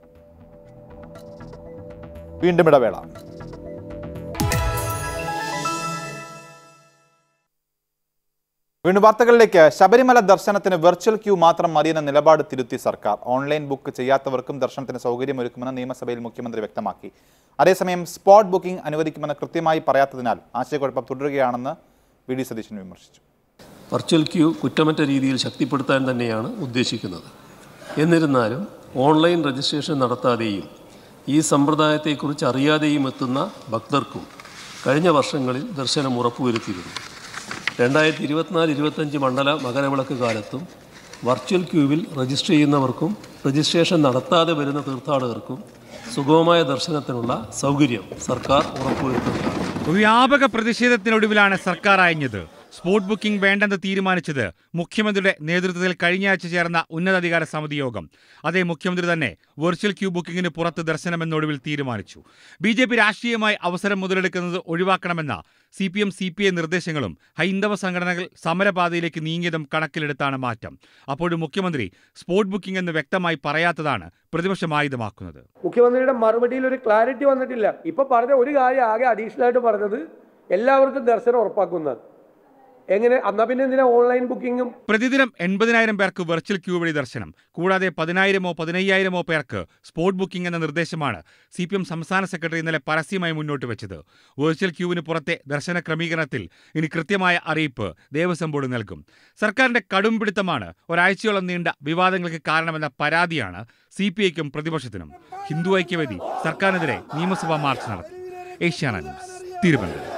വീണ്ടും ഇടവേള വീണ്ടും വാർത്തകളിലേക്ക് ശബരിമല ദർശനത്തിന് വെർച്വൽ ക്യൂ മാത്രം മതിയെന്ന നിലപാട് തിരുത്തി സർക്കാർ ഓൺലൈൻ ബുക്ക് ചെയ്യാത്തവർക്കും ദർശനത്തിന് സൗകര്യമൊരുക്കുമെന്ന് നിയമസഭയിൽ മുഖ്യമന്ത്രി വ്യക്തമാക്കി അതേസമയം സ്പോട്ട് ബുക്കിംഗ് അനുവദിക്കുമെന്ന് കൃത്യമായി പറയാത്തതിനാൽ ആശയക്കുഴപ്പം തുടരുകയാണെന്ന് വി ഡി സതീശൻ വിമർശിച്ചു വെർച്വൽ ക്യൂ കുറ്റമറ്റ രീതിയിൽ ശക്തിപ്പെടുത്താൻ തന്നെയാണ് ഉദ്ദേശിക്കുന്നത് എന്നിരുന്നാലും ഓൺലൈൻ രജിസ്ട്രേഷൻ നടത്താതെയും ഈ സമ്പ്രദായത്തെക്കുറിച്ച് അറിയാതെയും എത്തുന്ന ഭക്തർക്കും കഴിഞ്ഞ വർഷങ്ങളിൽ ദർശനം ഉറപ്പുവരുത്തിയിരുന്നു രണ്ടായിരത്തി ഇരുപത്തിനാല് ഇരുപത്തഞ്ച് മണ്ഡല മകരവിളക്ക് കാലത്തും വെർച്വൽ ക്യൂവിൽ രജിസ്റ്റർ ചെയ്യുന്നവർക്കും രജിസ്ട്രേഷൻ നടത്താതെ വരുന്ന തീർത്ഥാടകർക്കും സുഗമമായ ദർശനത്തിനുള്ള സൗകര്യം സർക്കാർ ഉറപ്പുവരുത്തുന്നതാണ് വ്യാപക പ്രതിഷേധത്തിനൊടുവിലാണ് സർക്കാർ അയഞ്ഞത് സ്പോട്ട് ബുക്കിംഗ് വേണ്ടെന്ന് തീരുമാനിച്ചത് മുഖ്യമന്ത്രിയുടെ നേതൃത്വത്തിൽ കഴിഞ്ഞയാഴ്ച ചേർന്ന ഉന്നതാധികാര സമിതി യോഗം അതേ മുഖ്യമന്ത്രി തന്നെ വെർച്വൽ ക്യൂ ബുക്കിംഗിന് പുറത്ത് ദർശനമെന്നൊടുവിൽ തീരുമാനിച്ചു ബി ജെ പി രാഷ്ട്രീയമായി അവസരം മുതലെടുക്കുന്നത് ഒഴിവാക്കണമെന്ന C P M C P I നിർദ്ദേശങ്ങളും ഹൈന്ദവ സംഘടനകൾ സമരപാതയിലേക്ക് നീങ്ങിയതും കണക്കിലെടുത്താണ് മാറ്റം അപ്പോഴും മുഖ്യമന്ത്രി സ്പോട്ട് ബുക്കിംഗ് എന്ന് വ്യക്തമായി പറയാത്തതാണ് പ്രതിപക്ഷം ആയുധമാക്കുന്നത് മുഖ്യമന്ത്രിയുടെ മറുപടിയിൽ ഒരു ക്ലാരിറ്റി വന്നിട്ടില്ല ഇപ്പൊ പറഞ്ഞ ഒരു കാര്യം ആകെ അഡീഷണൽ ആയിട്ട് പറഞ്ഞത് എല്ലാവർക്കും ദർശനം ഉറപ്പാക്കുന്നത് എങ്ങനെ എന്നാ പിന്നെ എന്തിനാ ഓൺലൈൻ ബുക്കിങ്ങും പ്രതിദിനം എൺപതിനായിരം പേർക്ക് വെർച്വൽ ക്യൂ വഴി ദർശനം കൂടാതെ പതിനായിരമോ പതിനയ്യായിരമോ പേർക്ക് സ്പോട്ട് ബുക്കിംഗ് എന്ന നിർദ്ദേശമാണ് സി പി എം സംസ്ഥാന സെക്രട്ടറി ഇന്നലെ പരസ്യമായി മുന്നോട്ട് വെച്ചത് വെർച്വൽ ക്യൂവിന് പുറത്തെ ദർശന ക്രമീകരണത്തിൽ ഇനി കൃത്യമായ അറിയിപ്പ് ദേവസ്വം ബോർഡ് നൽകും സർക്കാരിന്റെ കടും പിടുത്തമാണ് ഒരാഴ്ചയോളം നീണ്ട വിവാദങ്ങൾക്ക് കാരണമെന്ന പരാതിയാണ് സി പി ഐക്കും പ്രതിപക്ഷത്തിനും ഹിന്ദു ഐക്യവേദി സർക്കാരിനെതിരെ നിയമസഭാ മാർച്ച് നടത്തി Asianet news Thiruvananthapuram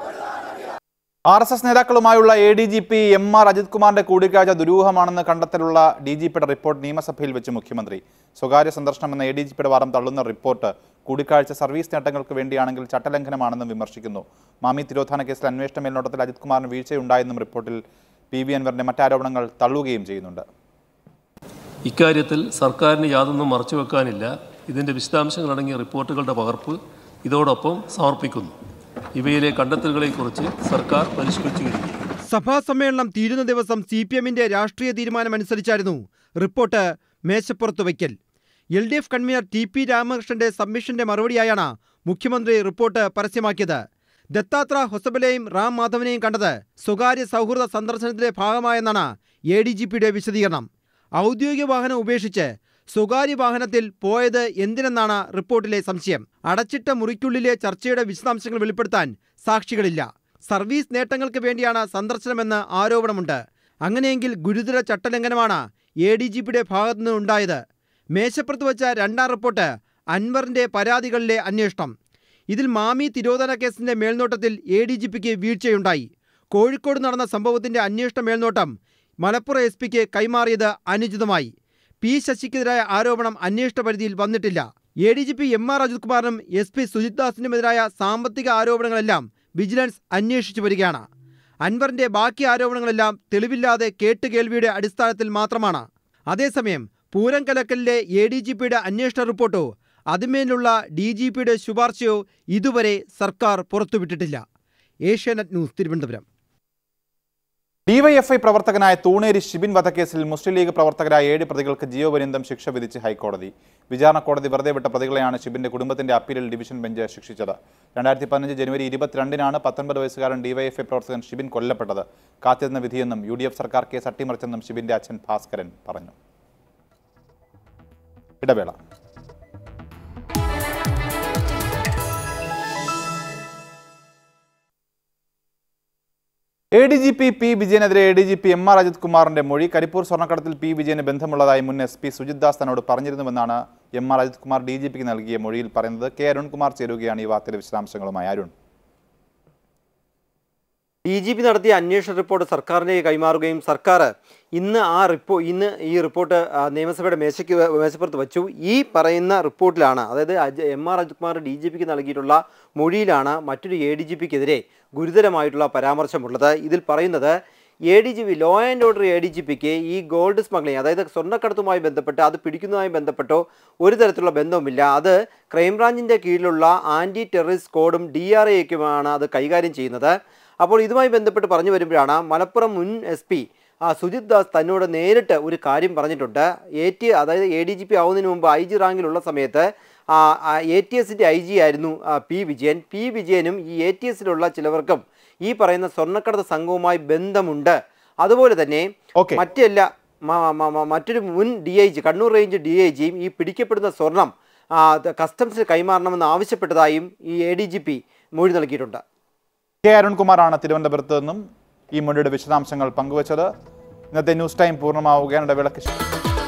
R S S നേതാക്കളുമായുള്ള A D G P M R Ajith കുമാറിന്റെ കൂടിക്കാഴ്ച ദുരൂഹമാണെന്ന് കണ്ടെത്തലുള്ള ഡി ജി പിയുടെ റിപ്പോർട്ട് നിയമസഭയിൽ വെച്ച് മുഖ്യമന്ത്രി സ്വകാര്യ സന്ദർശനം എന്ന എ ഡി ജി പിയുടെ വാദം തള്ളുന്ന റിപ്പോർട്ട് കൂടിക്കാഴ്ച സർവീസ് നേട്ടങ്ങൾക്ക് വേണ്ടിയാണെങ്കിൽ ചട്ടലംഘനമാണെന്നും വിമർശിക്കുന്നു മാമി തിരോധാന കേസിൽ അന്വേഷണ മേൽനോട്ടത്തിൽ അജിത് കുമാറിന് വീഴ്ചയുണ്ടായെന്നും റിപ്പോർട്ടിൽ പി വി അൻവറിന്റെ മറ്റാരോപണങ്ങൾ തള്ളുകയും ചെയ്യുന്നുണ്ട് ഇക്കാര്യത്തിൽ സർക്കാരിന് യാതൊന്നും മറച്ചുവെക്കാനില്ല ഇതിൻ്റെ വിശദാംശങ്ങളടങ്ങിയ റിപ്പോർട്ടുകളുടെ പകർപ്പ് ഇതോടൊപ്പം സമർപ്പിക്കുന്നു ഇവയിലെ കണ്ടെത്തലുകളെക്കുറിച്ച് സർക്കാർ പരിശോധിച്ചു കഴിഞ്ഞു സഭാ സമ്മേളനം തീരുന്ന ദിവസം സി പി എമ്മിന്റെ രാഷ്ട്രീയ തീരുമാനമനുസരിച്ചായിരുന്നു റിപ്പോർട്ട് മേശപ്പുറത്ത് വയ്ക്കൽ L D F convener T P രാമകൃഷ്ണന്റെ സബ്മിഷന്റെ മറുപടിയായാണ് മുഖ്യമന്ത്രി റിപ്പോർട്ട് പരസ്യമാക്കിയത് ദത്താത്ര ഹൊസബലെയും റാം മാധവനെയും കണ്ടത് സ്വകാര്യ സൗഹൃദ സന്ദർശനത്തിന്റെ ഭാഗമായെന്നാണ് എ ഡി ജി പിയുടെ വിശദീകരണം ഔദ്യോഗിക വാഹനം ഉപേക്ഷിച്ച് സ്വകാര്യ വാഹനത്തിൽ പോയത് എന്തിനെന്നാണ് റിപ്പോർട്ടിലെ സംശയം അടച്ചിട്ട മുറിക്കുള്ളിലെ ചർച്ചയുടെ വിശദാംശങ്ങൾ വെളിപ്പെടുത്താൻ സാക്ഷികളില്ല സർവീസ് നേട്ടങ്ങൾക്ക് വേണ്ടിയാണ് സന്ദർശനമെന്ന് ആരോപണമുണ്ട് അങ്ങനെയെങ്കിൽ ഗുരുതര ചട്ടലംഘനമാണ് എ ഡി ജി പിയുടെ ഭാഗത്തുനിന്ന് ഉണ്ടായത് മേശപ്പുറത്ത് വച്ച രണ്ടാം റിപ്പോർട്ട് അൻവറിന്റെ പരാതികളിലെ അന്വേഷണം ഇതിൽ മാമി തിരോധന കേസിന്റെ മേൽനോട്ടത്തിൽ എ ഡി ജി പിക്ക് വീഴ്ചയുണ്ടായി കോഴിക്കോട് നടന്ന സംഭവത്തിന്റെ അന്വേഷണ മേൽനോട്ടം മലപ്പുറം എസ് പിക്ക് കൈമാറിയത് അനുചിതമായി പി ശശിക്കെതിരായ ആരോപണം അന്വേഷണ പരിധിയിൽ വന്നിട്ടില്ല A D G P M R Ajith കുമാറിനും എസ് പി സുജിത് ദാസിനുമെതിരായ സാമ്പത്തിക ആരോപണങ്ങളെല്ലാം വിജിലൻസ് അന്വേഷിച്ചു വരികയാണ് അൻവറിന്റെ ബാക്കി ആരോപണങ്ങളെല്ലാം തെളിവില്ലാതെ കേട്ടുകേൾവിയുടെ അടിസ്ഥാനത്തിൽ മാത്രമാണ് അതേസമയം പൂരം കലക്കലിലെ എ ഡി ജി പിയുടെ അന്വേഷണ റിപ്പോർട്ടോ അതിന്മേലുള്ള ഡി ജി പിയുടെ ശുപാർശയോ ഇതുവരെ സർക്കാർ പുറത്തുവിട്ടിട്ടില്ല ഏഷ്യാനെറ്റ് ന്യൂസ് തിരുവനന്തപുരം ഡിവൈഎഫ്ഐ പ്രവർത്തകനായ തൂണേരി ഷിബിൻ വധക്കേസിൽ മുസ്ലിം ലീഗ് പ്രവർത്തകരായ ഏഴ് പ്രതികൾക്ക് ജീവപര്യന്തം ശിക്ഷ വിധിച്ച് ഹൈക്കോടതി വിചാരണ കോടതി വെറുതെ വിട്ട പ്രതികളെയാണ് ഷിബിന്റെ കുടുംബത്തിന്റെ അപ്പീലിൽ ഡിവിഷൻ ബെഞ്ച് ശിക്ഷിച്ചത് രണ്ടായിരത്തി പതിനഞ്ച് ജനുവരി ഇരുപത്തിരണ്ടിനാണ് പത്തൊൻപത് വയസ്സുകാരൻ ഡിവൈഎഫ്ഐ പ്രവർത്തകൻ ഷിബിൻ കൊല്ലപ്പെട്ടത് കാത്തിരുന്ന വിധിയെന്നും യു ഡി എഫ് സർക്കാർ കേസ് അട്ടിമറിച്ചെന്നും ഷിബിന്റെ അച്ഛൻ ഭാസ്കരൻ പറഞ്ഞു ഇടവേള A D G P P വിജയനെതിരെ A D G P M R Ajith കുമാറിന്റെ മൊഴി കരിപ്പൂർ സ്വർണ്ണക്കടത്തിൽ പി വിജയന് ബന്ധമുള്ളതായി മുൻ എസ് പി സുജിത് ദാസ് തന്നോട് പറഞ്ഞിരുന്നുവെന്നാണ് M R Ajith Kumar D G പിക്ക് നൽകിയ മൊഴിയിൽ പറയുന്നത് കെ അരുൺകുമാർ ചേരുകയാണ് ഈ വാർത്തയുടെ വിശദാംശങ്ങളുമായി അരുൺ ഡി ജി പി നടത്തിയ അന്വേഷണ റിപ്പോർട്ട് സർക്കാരിലേക്ക് കൈമാറുകയും സർക്കാർ ഇന്ന് ആ റിപ്പോ ഇന്ന് ഈ റിപ്പോർട്ട് ആ, നിയമസഭയുടെ മേശയ്ക്ക് വ- മേശപ്പുറത്ത് വച്ചു ഈ പറയുന്ന റിപ്പോർട്ടിലാണ് അതായത് അജ- M R Ajith Kumar D G പിക്ക് നൽകിയിട്ടുള്ള മൊഴിയിലാണ് മറ്റൊരു എ ഡി ജി പിക്കെതിരെ ഗുരുതരമായിട്ടുള്ള പരാമർശമുള്ളത് ഇതിൽ പറയുന്നത് A D G P law and order A D G പിക്ക് ഈ ഗോൾഡ് സ്മഗ്ലിംഗ് അതായത് സ്വർണ്ണക്കടത്തുമായി ബന്ധപ്പെട്ട് അത് പിടിക്കുന്നതുമായി ബന്ധപ്പെട്ടോ ഒരു തരത്തിലുള്ള ബന്ധവുമില്ല അത് ക്രൈംബ്രാഞ്ചിൻ്റെ കീഴിലുള്ള ആൻറ്റി ടെററിസ്റ്റ് കോഡും ഡി ആർ എക്കുമാണ് അത് കൈകാര്യം ചെയ്യുന്നത് അപ്പോൾ ഇതുമായി ബന്ധപ്പെട്ട് പറഞ്ഞു വരുമ്പോഴാണ് മലപ്പുറം മുൻ എസ് പി ആ സുജിത് ദാസ് തന്നോട് നേരിട്ട് ഒരു കാര്യം പറഞ്ഞിട്ടുണ്ട് എ ടി അതായത് എ ഡി ജി പി ആവുന്നതിന് മുമ്പ് ഐ ജി റാങ്കിലുള്ള സമയത്ത് എ ടി എസിൻ്റെ ഐ ജി ആയിരുന്നു ആ, പി വിജയൻ പി വിജയനും ഈ എ ടി എസിലുള്ള ചിലവർക്കും ഈ പറയുന്ന സ്വർണ്ണക്കടത്ത് സംഘവുമായി ബന്ധമുണ്ട് അതുപോലെ തന്നെ മറ്റെല്ലാ മ- മ- മ- മറ്റൊരു മുൻ D I G Kannur range D I ജിയും ഈ പിടിക്കപ്പെടുന്ന സ്വർണം ആ, അത് കസ്റ്റംസിന് കൈമാറണമെന്ന് ആവശ്യപ്പെട്ടതായും ഈ എ ഡി ജി പി മൊഴി നൽകിയിട്ടുണ്ട് കെ അരുൺകുമാറാണ് തിരുവനന്തപുരത്ത് നിന്നും ഈ മൊഴിയുടെ വിശദാംശങ്ങൾ പങ്കുവച്ചത് ഇന്നത്തെ ന്യൂസ് ടൈം പൂർണ്ണമാവുകയാണ് ഇടവേളയ്ക്ക് ശേഷം